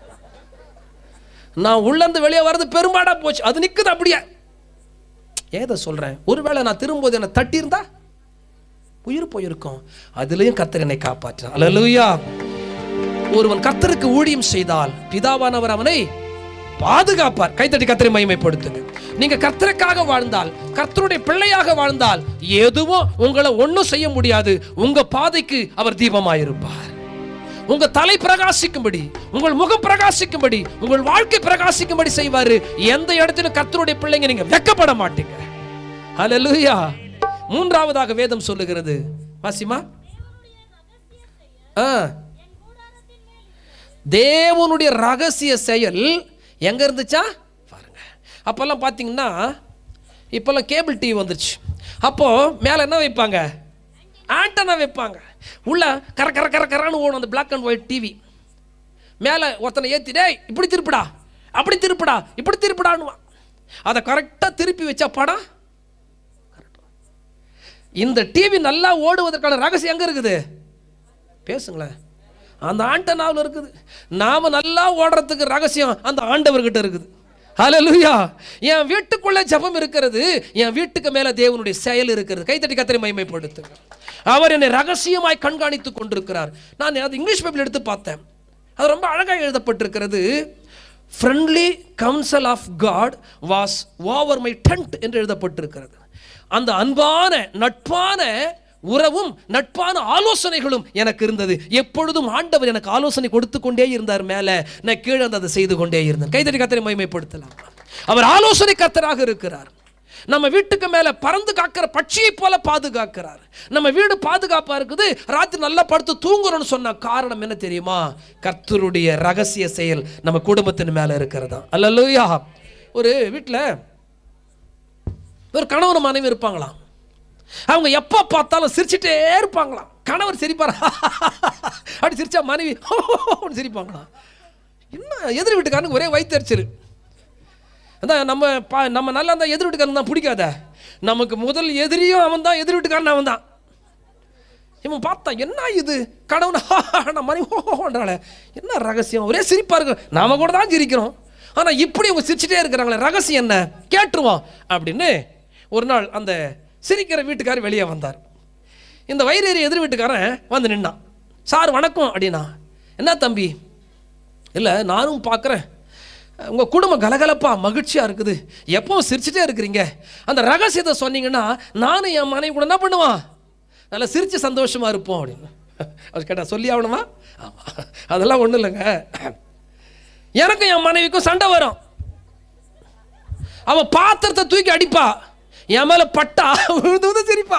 நான் உள்ளேருந்து வெளியே வர்றது பெரும்பாடா போச்சு அது நிற்குது அப்படியே ஏதை சொல்கிறேன் ஒருவேளை நான் திரும்பும்போது என்னை தட்டியிருந்தா உயிர் போயிருக்கும் அதுலேயும் கர்த்தர் என்னை காப்பாற்றினார் அல்லேலூயா ஒருவன் கர்த்தருக்கு ஊழியம் செய்தால் பிதாவானவர் அவனை பாதுகாப்பார் கைத்தட்டி கர்த்தரை மகிமைப்படுத்துங்க நீங்க கர்த்தருக்காக வாழ்ந்தால் கர்த்தருடைய பிள்ளையாக வாழ்ந்தால் எதுவும் உங்களை ஒன்றும் செய்ய முடியாது உங்க பாதைக்கு அவர் தீபமாயிருப்பார் உங்க தலை பிரகாசிக்கும்படி உங்கள் முகம் பிரகாசிக்கும்படி உங்கள் வாழ்க்கை பிரகாசிக்கும்படி செய்வாரு எந்த இடத்திலும் கர்த்தருடைய பிள்ளைங்க நீங்க வெக்கப்பட மாட்டீங்க ஹalleluya மூன்றாவதாக வேதம் சொல்லுகிறது வாசிமா ஆ தேவனுடைய ரகசிய செயல் எங்க இருந்துச்சா பாருங்க அப்போல்லாம் பார்த்தீங்கன்னா இப்போல்லாம் கேபிள் டிவி வந்துருச்சு அப்போ மேலே என்ன வைப்பாங்க ஆண்டனா வைப்பாங்க உள்ள கர கர கர கரான்னு ஓடும் அந்த பிளாக் அண்ட் ஒயிட் டிவி மேலே ஒருத்தனை ஏற்றி டேய் இப்படி திருப்பிடா அப்படி திருப்பிடா இப்படி திருப்பிடான்னுவான் அதை கரெக்டாக திருப்பி வச்சா படம் இந்த டிவி நல்லா ஓடுவதற்கான ரகசியம் எங்கே இருக்குது பேசுங்களேன் அந்த ஆண்டனாவில் இருக்குது நாம நல்லா ஓடுறதுக்கு ரகசியம் அந்த ஆண்டவர்கிட்ட இருக்குது ஹalleluya என் வீட்டுக்குள்ள ஜெபம் இருக்கிறது என் வீட்டுக்கு மேல தேவனுடைய செயல் இருக்கிறது கைத்தட்டி கத்தரை மகிமைப்படுத்துங்க அவர் என்னை ரகசியமாய் கண்காணித்து கொண்டிருக்கிறார் நான் அது இங்கிலீஷ் பைபிள் எடுத்து பார்த்தேன் அது ரொம்ப அழகாக எழுதப்பட்டிருக்கிறது friendly council of God was over my tent என்று எழுதப்பட்டிருக்கிறது அந்த அன்பான நட்பான உறவும் நட்பான ஆலோசனைகளும் எனக்கு இருந்தது எப்பொழுதும் ஆண்டவர் எனக்கு ஆலோசனை கொடுத்து கொண்டே இருந்தார் மேலே நான் கீழே இருந்து அதை செய்து கொண்டே இருந்தேன் கைத்தறி கத்தரை மகிமைப்படுத்தலாம் அவர் ஆலோசனை கத்தராக இருக்கிறார் நம்ம வீட்டுக்கு மேலே பறந்து காக்கிற பட்சியை போல பாதுகாக்கிறார் நம்ம வீடு பாதுகாப்பாக இருக்குது ராத்திரி நல்லா படுத்து தூங்குறோம்னு சொன்ன காரணம் என்ன தெரியுமா கர்த்தருடைய ரகசிய செயல் நம்ம குடும்பத்தின் மேலே இருக்கிறதா அல்லல்லுயா ஒரு வீட்டில் ஒரு கணவன் மனைவி இருப்பாங்களாம் அவங்க எப்போ பார்த்தாலும் சிரிச்சிட்டே இருப்பாங்களாம் கணவர் சிரிப்பாரா அப்படி சிரிச்சா மனைவி அப்படி சிரிப்பாங்களாம் என்ன எதிர் வீட்டுக்காரனுக்கு ஒரே வயிற்றுச்சல் அதான் நம்ம பா நம்ம நல்லா இருந்தால் எதிர் வீட்டுக்காரன் தான் பிடிக்காத நமக்கு முதல் எதிரியும் அவன் தான் எதிர் வீட்டுக்காரன் அவன் தான் இவன் பார்த்தான் என்ன இது கணவன் நான் மனைவி ஹோன்றாளே என்ன ரகசியம் ஒரே சிரிப்பா இருக்கு நாம கூட தான் சிரிக்கிறோம் ஆனால் இப்படி அவங்க சிரிச்சிட்டே இருக்கிறாங்களே ரகசியம் என்ன கேட்டுருவோம் அப்படின்னு ஒரு நாள் அந்த சிரிக்கிற வீட்டுக்காரர் வெளியே வந்தார் இந்த வயிறேறி எதிர் வீட்டுக்காரன் வந்து நின்னான் சார் வணக்கம் அப்படின்னா என்ன தம்பி இல்லை நானும் பார்க்குறேன் உங்கள் குடும்பம் கலகலப்பா மகிழ்ச்சியாக இருக்குது எப்பவும் சிரிச்சிட்டே இருக்கிறீங்க அந்த ரகசியத்தை சொன்னீங்கன்னா நானும் என் மனைவி கூட என்ன பண்ணுவான் நல்லா சிரித்து சந்தோஷமாக இருப்போம் அப்படின்னு அவர் கேட்டா சொல்லி ஆகணுமா ஆமாம் அதெல்லாம் ஒன்றும் இல்லைங்க எனக்கும் என் மனைவிக்கும் சண்டை வரும் அவன் பாத்திரத்தை தூக்கி அடிப்பா என் மேலே பட்டா விழுந்து வந்து சிரிப்பா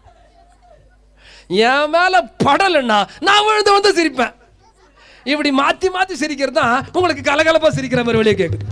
என் மேலே படலைன்னா நான் விழுந்து வந்து சிரிப்பேன் இப்படி மாற்றி மாற்றி சிரிக்கிறது தான் உங்களுக்கு கலகலப்பாக சிரிக்கிற மாதிரி வெளியே கேட்குது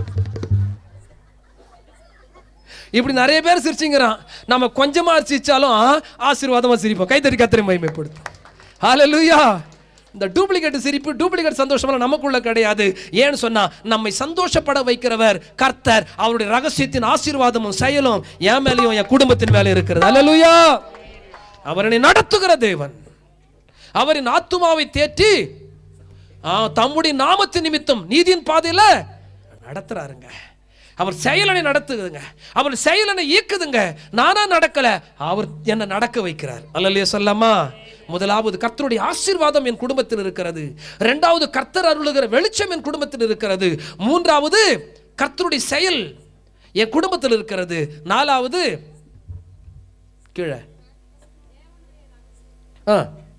இப்படி நிறைய பேர் சிரிச்சிங்கிறான் நம்ம கொஞ்சமாக சிரிச்சாலும் ஆசீர்வாதமாக சிரிப்போம் கைத்தறி கத்திரி மகிமைப்படுத்தும் ஹalleluya இந்த டூப்ளிகேட் சிரிப்பு டூப்ளிகேட் சந்தோஷமெல்லாம் நமக்குள்ள கிடையாது ஏன்னு சொன்னா நம்மை சந்தோஷப்பட வைக்கிறவர் கர்த்தர் அவருடைய ரகசியத்தின் ஆசீர்வாதமும் செயலும் என் மேலேயும் என் குடும்பத்தின் மேலே இருக்கிறது ஹalleluya அவர் என்னை நடத்துகிற தேவன் அவரின் ஆத்துமாவை தேற்றி ஆ, தம்முடைய நாமத்தின் நிமித்தம் நீதியின் பாதையில நடத்துறாருங்க அவர் செயலனை நடத்துதுங்க அவர் செயலனை இயக்குதுங்க நானா நடக்கல அவர் என்ன நடக்க வைக்கிறார் அல்லலையா சொல்லாமா முதலாவது கர்த்தருடைய ஆசீர்வாதம் என் குடும்பத்தில் இருக்கிறது இரண்டாவது கர்த்தர் அருளுகிற வெளிச்சம் என் குடும்பத்தில் இருக்கிறது மூன்றாவது கர்த்தருடைய செயல் என் குடும்பத்தில் இருக்கிறது நாலாவது கீழே ஆ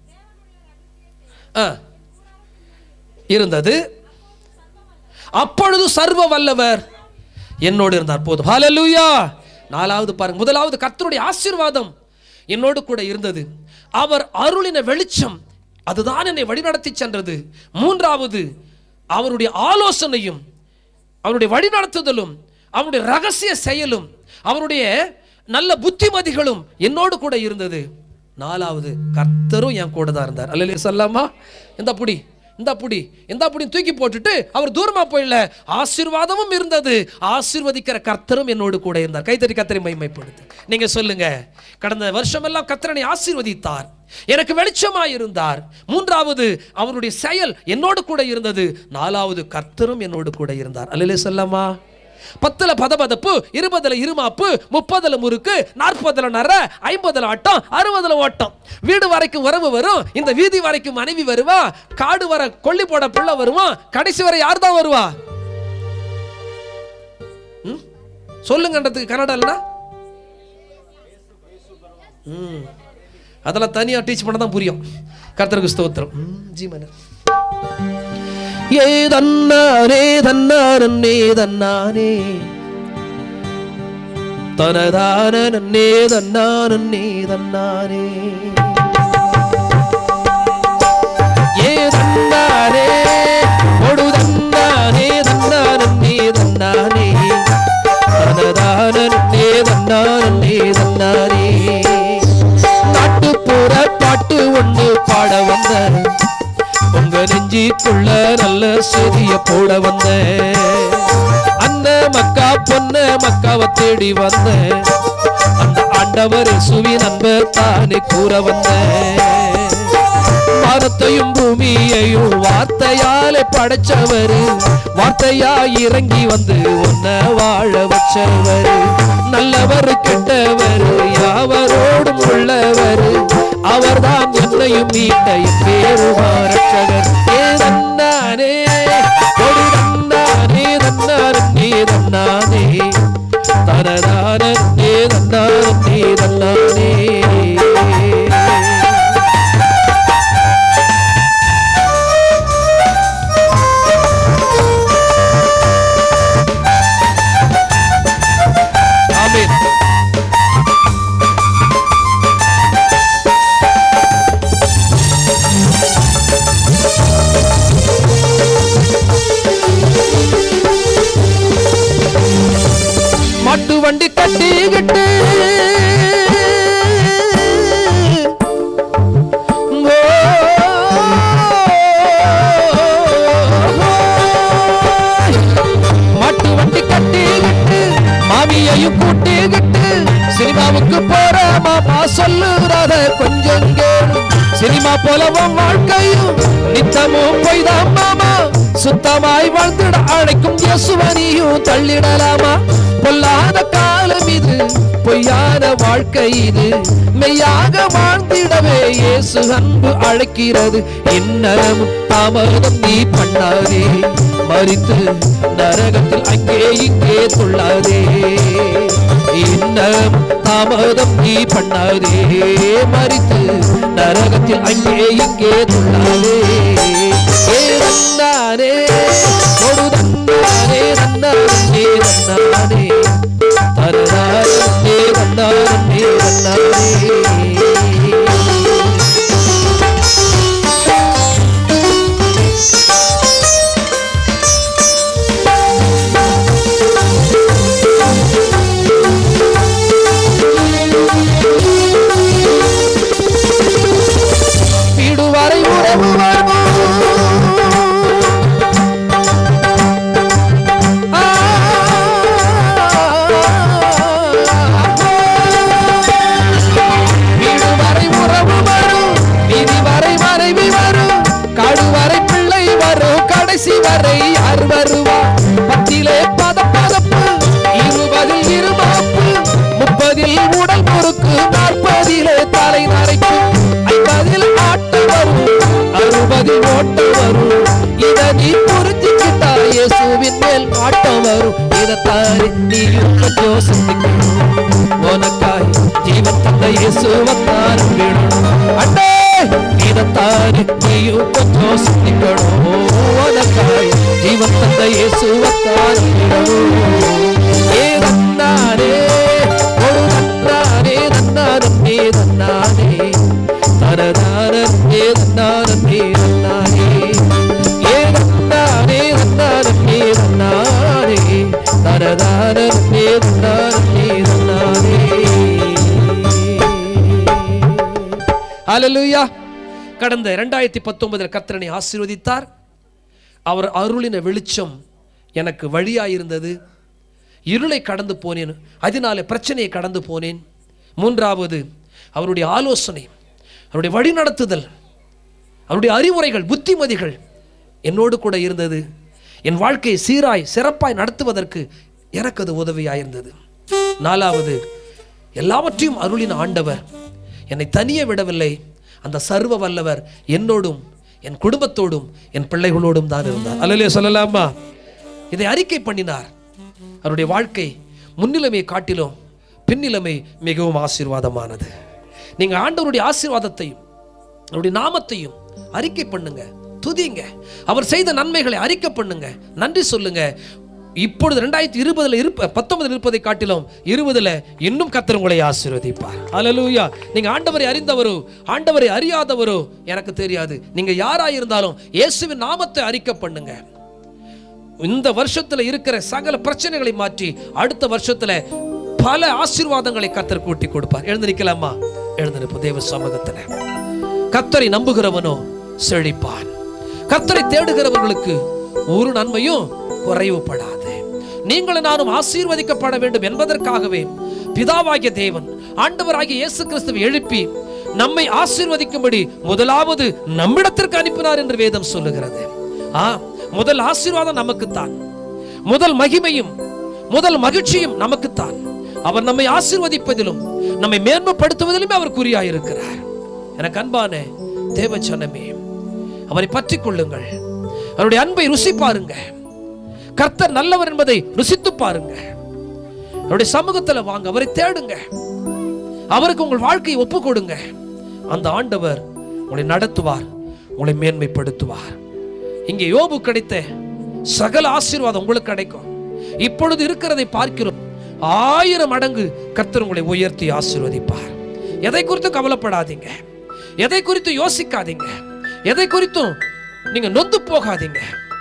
ஆ இருந்தது அப்பொழுது சர்வ வல்லவர் என்னோடு இருந்தார் போதும் ஹalleluya நாலாவது பாருங்க முதலாவது கர்த்தருடைய ஆசீர்வாதம் என்னோடு கூட இருந்தது அவர் அருளின வெளிச்சம் அதுதான் என்னை வழிநடத்தி சென்றது மூன்றாவது அவருடைய ஆலோசனையும் அவருடைய வழிநடத்துதலும் அவருடைய ரகசிய செயலும் அவருடைய நல்ல புத்திமதிகளும் என்னோடு கூட இருந்தது நாலாவது கர்த்தரும் என் கூட தான் இருந்தார் அல்ல சொல்லாமா இந்த புடி இந்த புடி இந்த புடி தூக்கி போட்டுட்டு அவர் தூரமா போயிடல ஆசீர்வாதமும் இருந்தது ஆசீர்வதிக்கிற கர்த்தரும் என்னோடு கூட இருந்தார் கைத்தறி கத்தரை மைமைப்படுத்து நீங்க சொல்லுங்க கடந்த வருஷமெல்லாம் கர்த்தரனை ஆசீர்வதித்தார் எனக்கு வெளிச்சமாய் இருந்தார் மூன்றாவது அவருடைய செயல் என்னோடு கூட இருந்தது நாலாவது கர்த்தரும் என்னோடு கூட இருந்தார் அல்லலே சொல்லாமா பத்துல பதபதப்பு இருபதுல இருமாப்பு முப்பதுல முறுக்கு நாற்பதுல நர ஐம்பதுல ஆட்டம் அறுபதுல ஓட்டம் வீடு வரைக்கும் உறவு வரும் இந்த வீதி வரைக்கும் மனைவி வருவா காடு வர கொல்லி போட பிள்ளை வருவான் கடைசி வரை யார் தான் வருவா ம்? சொல்லுங்கன்றதுக்கு கன்னடம் இல்லைனா ம் அதெல்லாம் தனியாக டீச் பண்ண தான் புரியும் கர்த்தருக்கு ஸ்தோத்திரம் ம், ஜீவன ஏ தன்னானே தன்னானே தன்னானே தனதான நன்னே தன்னானே தன்னானே ஏ தன்னானே ஒடு தன்னானே தன்னானே தன்னானே தனதான நன்னே தன்னானே தன்னானே நாட்டுப்புற பாட்டு ஒண்ணு பாட வந்த உங்க நெஞ்சிக்குள்ள நல்ல செய்திய போட வந்த அந்த மக்கா பொண்ண மக்காவை தேடி வந்த அந்த ஆண்டவர் சுவி நண்பர் தானே கூற வந்த வானத்தையும் பூமியையும் வார்த்தையாலே படைச்சவரு வார்த்தையா இறங்கி வந்து உன்னை வாழ வச்சவர் நல்லவர் கெட்டவர் யாவரோடும் உள்ளவர் அவர்தான் என்னையும் மீட்ட என் பேருமா ரட்சகர் ஏ தன்னானே கொடி தன்னானே தன்னானே தன்னானே தனதானே தன்னானே தன்னானே ஆமென் மாட்டு வண்டி கட்டிக்கிட்டு ஓ, மாட்டு வண்டி கட்டிக்கிட்டு மாமியையும் கூட்டிக்கிட்டு சினிமாவுக்கு போற மாமா சொல்லுறத கொஞ்சம் கேளு சினிமா போலவும் வாழ்க்கையும் நித்தமும் பொய்தான் மாமா சுத்தமாய் வாழ்ந்திட அழைக்கும் இயேசுவனியும் தள்ளிடலாமா பொல்லாத காலம் இது பொய்யான வாழ்க்கை இது மெய்யாக வாழ்ந்திடவே இயேசு அன்பு அழைக்கிறது இன்னமும் தாமதம் நீ பண்ணாதே மறித்து நரகத்தில் அங்கே இங்கே துள்ளாதே இன்னும் தாமதம் நீ பண்ணாதே மறித்து நரகத்தில் அங்கே இங்கே துள்ளாதே ஏ தன்னானே ஒரு தன்னானே தன்னானே தன்னானே தன்னானே தன்னானே தன்னானே வீடு வரை உறவு வரும் ஆ, வீடு வரை உறவு வரும் வீதி வரை மனைவி வரும் காடு வரை பிள்ளை வரும் கடைசி வரை யார் வருவா பத்திலே பத பதப்பு இருபதில் இருமாப்பு முப்பதில் உடல் பொறுக்கு நாற்பதிலே தலை நரைப்பு ஐம்பதில் ஆட்டம் வரும் அறுபதில் ஓட்டம் வரும் இத நீ புரிஞ்சுக்கிட்டா இயேசுவின் மேல் ஆட்டம் வரும் இதத்தாரி நீயும் கொஞ்சம் சிந்திக்கணும் உனக்காய் ஜீவன் தந்த இயேசுவத்தான் விடணும் அண்ணே இதத்தாரி நீயும் கொஞ்சம் சிந்திக்கணும் உனக்காய் ஜீவன் தந்த இயேசுவத்தான் விடணும் ஏ தன்னானே ஒரு தன்னானே தன்னானே தன்னானே தரதானே தன்னானே தன்னானே ஏ தன்னானே ஹalleluya கடந்த ரெண்டாயிரத்தி பத்தொன்பதில் கர்த்தரனை ஆசீர்வதித்தார் அவர் அருளின வெளிச்சம் எனக்கு வழியாயிருந்தது இருளை கடந்து போனேன் அதனாலே பிரச்சனையை கடந்து போனேன் மூன்றாவது அவருடைய ஆலோசனை அவருடைய வழிநடத்துதல் அவருடைய அறிவுரைகள் புத்திமதிகள் என்னோடு கூட இருந்தது என் வாழ்க்கையை சீராய் சிறப்பாய் நடத்துவதற்கு எனக்கு அது உதவியாயிருந்தது நாலாவது எல்லாவற்றையும் அருளின ஆண்டவர் என்னை தனியே விடவில்லை அந்த சர்வ வல்லவர் என்னோடும் என் குடும்பத்தோடும் என் பிள்ளைகளோடும் தான் இருந்தார் அல்லலே சொல்லலாமா இதை அறிக்கை பண்ணினார் அவருடைய வாழ்க்கை முன்னிலைமை காட்டிலும் பின்னிலைமை மிகவும் ஆசீர்வாதமானது நீங்க ஆண்டவருடைய ஆசீர்வாதத்தையும் அவருடைய நாமத்தையும் அறிக்கை பண்ணுங்க துதிங்க அவர் செய்த நன்மைகளை அறிக்கை பண்ணுங்க நன்றி சொல்லுங்க இப்பொழுது ரெண்டாயிரத்தி இருபதுல இருப்ப பத்தொன்பதுல இருப்பதை காட்டிலும் இருபதுல இன்னும் கத்தர் உங்களை ஆசீர்வதிப்பார் அல்லேலூயா நீங்க ஆண்டவரை அறிந்தவரோ ஆண்டவரை அறியாதவரோ எனக்கு தெரியாது நீங்க யாராயிருந்தாலும் இயேசுவின் நாமத்தை அறிக்கை பண்ணுங்க இந்த வருஷத்துல இருக்கிற சகல பிரச்சனைகளை மாற்றி அடுத்த வருஷத்துல பல ஆசீர்வாதங்களை கத்தர் கூட்டி கொடுப்பார் எழுந்து நிக்கலாமா எழுந்து நிற்போம் தேவ சமூகத்துல கத்தரை நம்புகிறவனோ செழிப்பான் கத்தரை தேடுகிறவர்களுக்கு ஒரு நன்மையும் குறைவுபடாது நீங்களும் நானும் ஆசீர்வதிக்கப்பட வேண்டும் என்பதற்காகவே பிதாவாகிய தேவன் ஆண்டவராகிய இயேசு கிறிஸ்துவை எழுப்பி நம்மை ஆசீர்வதிக்கும்படி முதலாவது நம்மிடத்திற்கு அனுப்பினார் என்று வேதம் சொல்லுகிறது ஆ முதல் ஆசீர்வாதம் நமக்குத்தான் முதல் மகிமையும் முதல் மகிழ்ச்சியும் நமக்குத்தான் அவர் நம்மை ஆசீர்வதிப்பதிலும் நம்மை மேன்மைப்படுத்துவதிலுமே அவர் குறியாயிருக்கிறார் எனக்கு அன்பான தேவச்சனமே அவரை பற்றி கொள்ளுங்கள் அவருடைய அன்பை ருசி பாருங்க கர்த்தர் நல்லவர் என்பதை ருசித்து பாருங்க அவருடைய சமூகத்துல வாங்க அவரை தேடுங்க அவருக்கு உங்கள் வாழ்க்கையை ஒப்பு கொடுங்க அந்த ஆண்டவர் உங்களை நடத்துவார் உங்களை மேன்மைப்படுத்துவார் இங்கே யோபு கிடைத்த சகல ஆசீர்வாதம் உங்களுக்கு கிடைக்கும் இப்பொழுது இருக்கிறதை பார்க்கிறோம் ஆயிரம் மடங்கு கர்த்தர் உங்களை உயர்த்தி ஆசீர்வதிப்பார் எதை குறித்து கவலைப்படாதீங்க எதை குறித்து யோசிக்காதீங்க எதை குறித்தும் நீங்க நொந்து போகாதீங்க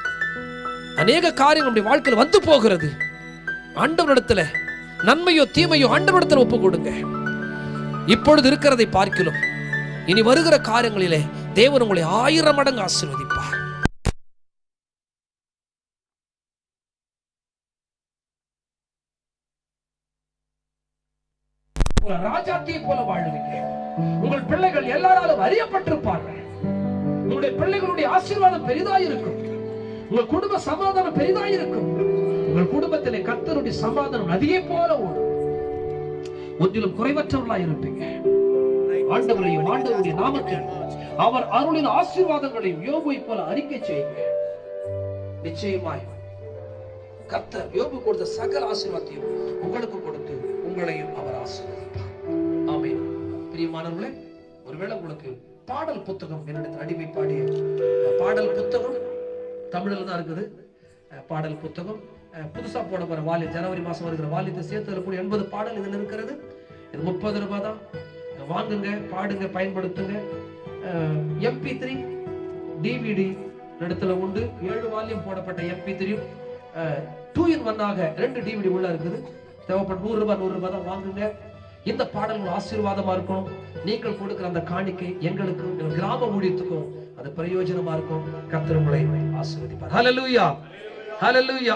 அநேக காரியம் நம்முடைய வாழ்க்கையில் வந்து போகிறது ஆண்டவரிடத்துல நன்மையோ தீமையோ ஆண்டவரிடத்துல ஒப்பு கொடுங்க இப்பொழுது இருக்கிறதை பார்க்கிறோம் இனி வருகிற காரியங்களிலே தேவன் உங்களை ஆயிரம் மடங்கு ஆசீர்வதிப்பார் ஒரு ராஜாத்தியை போல வாழுவீங்க உங்கள் பிள்ளைகள் எல்லாராலும் அறியப்பட்டிருப்பார்கள் உங்களுடைய பிள்ளைகளுடைய ஆசீர்வாதம் பெரிதாயிருக்கும் உங்கள் குடும்ப சமாதானம் பெரிதாயிருக்கும் உங்கள் குடும்பத்திலே கர்த்தருடைய சமாதானம் நதியை போல ஓடும் ஒன்றிலும் குறைவற்றவர்களாய் இருப்பீங்க ஆண்டவரையும் ஆண்டவருடைய நாமத்தில் அவர் அருளின் ஆசீர்வாதங்களையும் யோபுவை போல அறிக்கை செய்யுங்க நிச்சயமாய் கர்த்தர் யோபு கொடுத்த சகல ஆசீர்வாதத்தையும் உங்களுக்கு கொடுத்து உங்களையும் அவர் ஆசீர்வதிப்பார் ஆமென் பிரியமானவர்களே ஒருவேளை உங்களுக்கு பாடல் புத்தகம் என்னிடத்தில் அடிமை பாடிய அஹ், பாடல் புத்தகம் தமிழில் தான் இருக்குது அஹ், பாடல் புத்தகம் அஹ், புதுசா போட போற வாலி ஜனவரி மாசம் வருகிற வாலியத்தை சேர்த்து அதில் கூட எண்பது பாடல் இதில் இருக்கிறது இது முப்பது ரூபாய் தான் வாங்குங்க பாடுங்க பயன்படுத்துங்க எம்பி த்ரீ டிவிடி இடத்துல உண்டு ஏழு வால்யூம் போடப்பட்ட எம்பி த்ரீயும் டூ இன் ஒன்னாக ரெண்டு டிவிடி உள்ள இருக்குது தேவைப்பட்ட நூறு ரூபாய் நூறு ரூபாய் தான் வாங்குங்க இந்த பாடல்கள் ஆசீர்வாதமா இருக்கும் நீங்கள் கொடுக்கிற அந்த காணிக்கை எங்களுக்கும் எங்கள் கிராம ஊழியத்துக்கும் அது பிரயோஜனமா இருக்கும் கர்த்தர் உங்களை ஆசீர்வதிப்பார் ஹalleluya ஹalleluya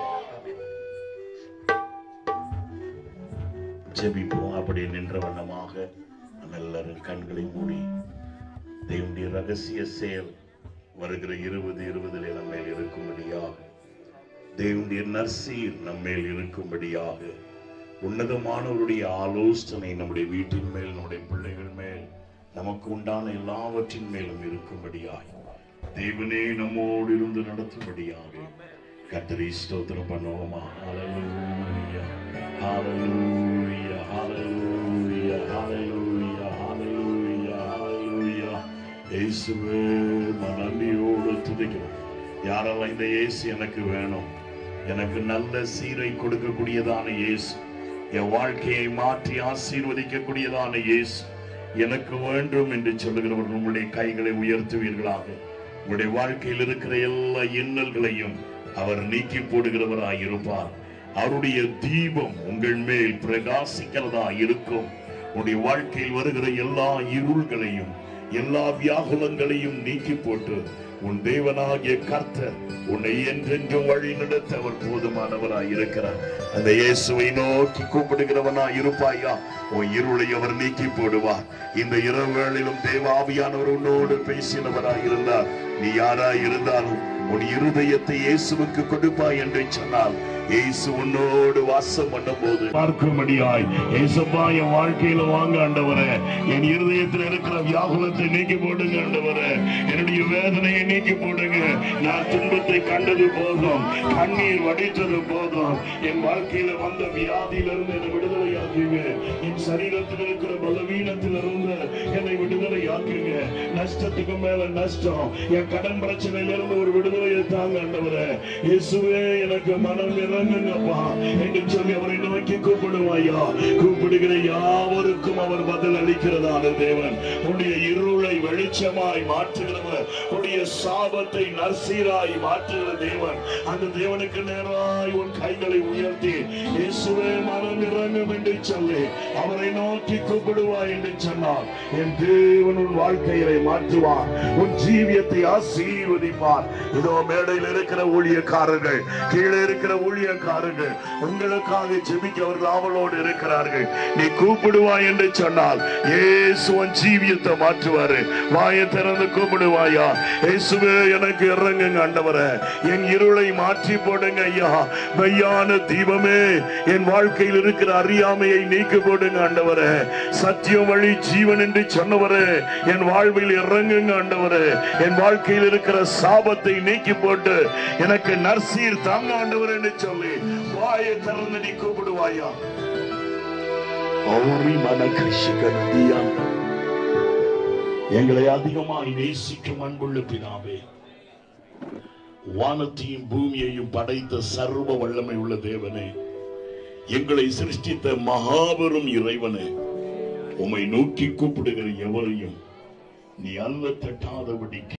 ஜெபிப்போம் அப்படி நின்ற வண்ணமாக நம்ம எல்லாரும் கண்களை மூடி தேவனுடைய ரகசிய செயல் வருகிற இருபது இருபதில் நம்மேல் இருக்கும்படியாக தேவனுடைய நற்சீர் நம்மேல் இருக்கும்படியாக உன்னதமானவருடைய ஆலோசனை நம்முடைய வீட்டின் மேல் நம்முடைய பிள்ளைகள் மேல் நமக்கு உண்டான எல்லாவற்றின் மேலும் இருக்கும்படியாய் தேவனே நம்மோடு இருந்து நடத்தும்படியாக கத்தரி ஸ்தோத்திரம் பண்ணுவோமா ஹalleluya ஹalleluya ஹalleluya ஹalleluya ஹalleluya ஹalleluya இயேசுவே நான் நன்றியோடு துதிக்கிறோம் யாரெல்லாம் இந்த இயேசு எனக்கு வேணும் எனக்கு நல்ல சீரை கொடுக்கக்கூடியதான இயேசு என் வாழ்க்கையை மாற்றி ஆசீர்வதிக்கக்கூடியதான இயேசு எனக்கு வேண்டும் என்று சொல்லுகிறவர்கள் உங்களுடைய கைகளை உயர்த்துவீர்களாக உங்களுடைய வாழ்க்கையில் இருக்கிற எல்லா இன்னல்களையும் அவர் நீக்கி போடுகிறவராய் இருப்பார் அவருடைய தீபம் உங்கள் மேல் பிரகாசிக்கிறதா இருக்கும் உன்னுடைய வாழ்க்கையில் வருகிற எல்லா இருள்களையும் எல்லா வியாகுலங்களையும் நீக்கி போட்டு உன் தேவனாகிய கர்த்தர் உன்னை என்றென்றும் வழி நடத்த அவர் போதுமானவராய் இருக்கிறார் அந்த இயேசுவை நோக்கி கூப்பிடுகிறவனாய் இருப்பாயா உன் இருளை அவர் நீக்கி போடுவார் இந்த இரவு வேளையிலும் தேவாவியானவர் உன்னோடு பேசினவராய் இருந்தார் நீ யாராய் இருந்தாலும் உன் இருதயத்தை இயேசுவுக்கு கொடுப்பாய் என்று சொன்னால் இயேசு உன்னோடு வாசம் பண்ணும் போது பார்க்கும்படியாய் இயேசுப்பா என் வாழ்க்கையில வாங்க ஆண்டவரே என் இருதயத்தில் இருக்கிற வியாகுலத்தை நீக்கி போடுங்க ஆண்டவரே என்னுடைய வேதனையை நீக்கி போடுங்க நான் துன்பத்தை கண்டது போதும் கண்ணீர் வடித்தது போதும் என் வாழ்க்கையில வந்த வியாதியிலிருந்து என்னை விடுதலையாக்குங்க என் சரீரத்தில் இருக்கிற பலவீனத்திலிருந்து என்னை விடுதலையாக்குங்க நஷ்டத்துக்கு மேல நஷ்டம் என் கடன் பிரச்சனையிலிருந்து ஒரு விடுதலையை தாங்க ஆண்டவரே இயேசுவே எனக்கு மனம் இறங்குங்கப்பா என்று சொல்லி அவரை நோக்கி கூப்பிடுவாயா கூப்பிடுகிற யாவருக்கும் அவர் பதில் அளிக்கிறதான தேவன் உன்னுடைய இருளை வெளிச்சமாய் மாற்றுகிறவர் உன்னுடைய சாபத்தை நர்சீராய் மாற்றுகிற தேவன் அந்த தேவனுக்கு நேராய் உன் கைகளை உயர்த்தி இயேசுவே மனம் இறங்கும் என்று சொல்லி அவரை நோக்கி கூப்பிடுவாய் என்று சொன்னார் என் தேவன் உன் வாழ்க்கையை மாற்றுவார் உன் ஜீவியத்தை ஆசீர்வதிப்பார் இதோ மேடையில் இருக்கிற ஊழியக்காரர்கள் கீழே இருக்கிற ஊழியக்காரர்கள் உங்களுக்காக ஜெபிக்க அவர்கள் ஆவலோடு இருக்கிறார்கள் நீ கூப்பிடுவாய் என்று சொன்னால் இயேசு உன் ஜீவியத்தை மாற்றுவாரு வாயை திறந்து கூப்பிடுவாயா இயேசுவே எனக்கு இறங்குங்க ஆண்டவரே என் இருளை மாற்றி போடுங்க ஐயா மெய்யான தீபமே என் வாழ்க்கையில் இருக்கிற அறியாமையை நீக்கி போடுங்க ஆண்டவரே சத்தியம் வழி ஜீவன் என்று சொன்னவரே என் வாழ்வில் இறங்குங்க ஆண்டவரே என் வாழ்க்கையில் இருக்கிற சாபத்தை நீக்கி போட்டு எனக்கு நர்சீர் தாங்க ஆண்டவர் என்று சொல்லி வாயை திறந்து நீ கூப்பிடுவாயா ஓரி மன கிருஷிக நதியான் எங்களை அதிகமாய் நேசிக்கும் அன்புள்ள பிதாவே வானத்தையும் பூமியையும் படைத்த சர்வ வல்லமை உள்ள தேவனே எங்களை சிருஷ்டித்த மகாபெரும் இறைவனே உம்மை நோக்கி கூப்பிடுகிற எவரையும் நீ அல்ல தட்டாதபடி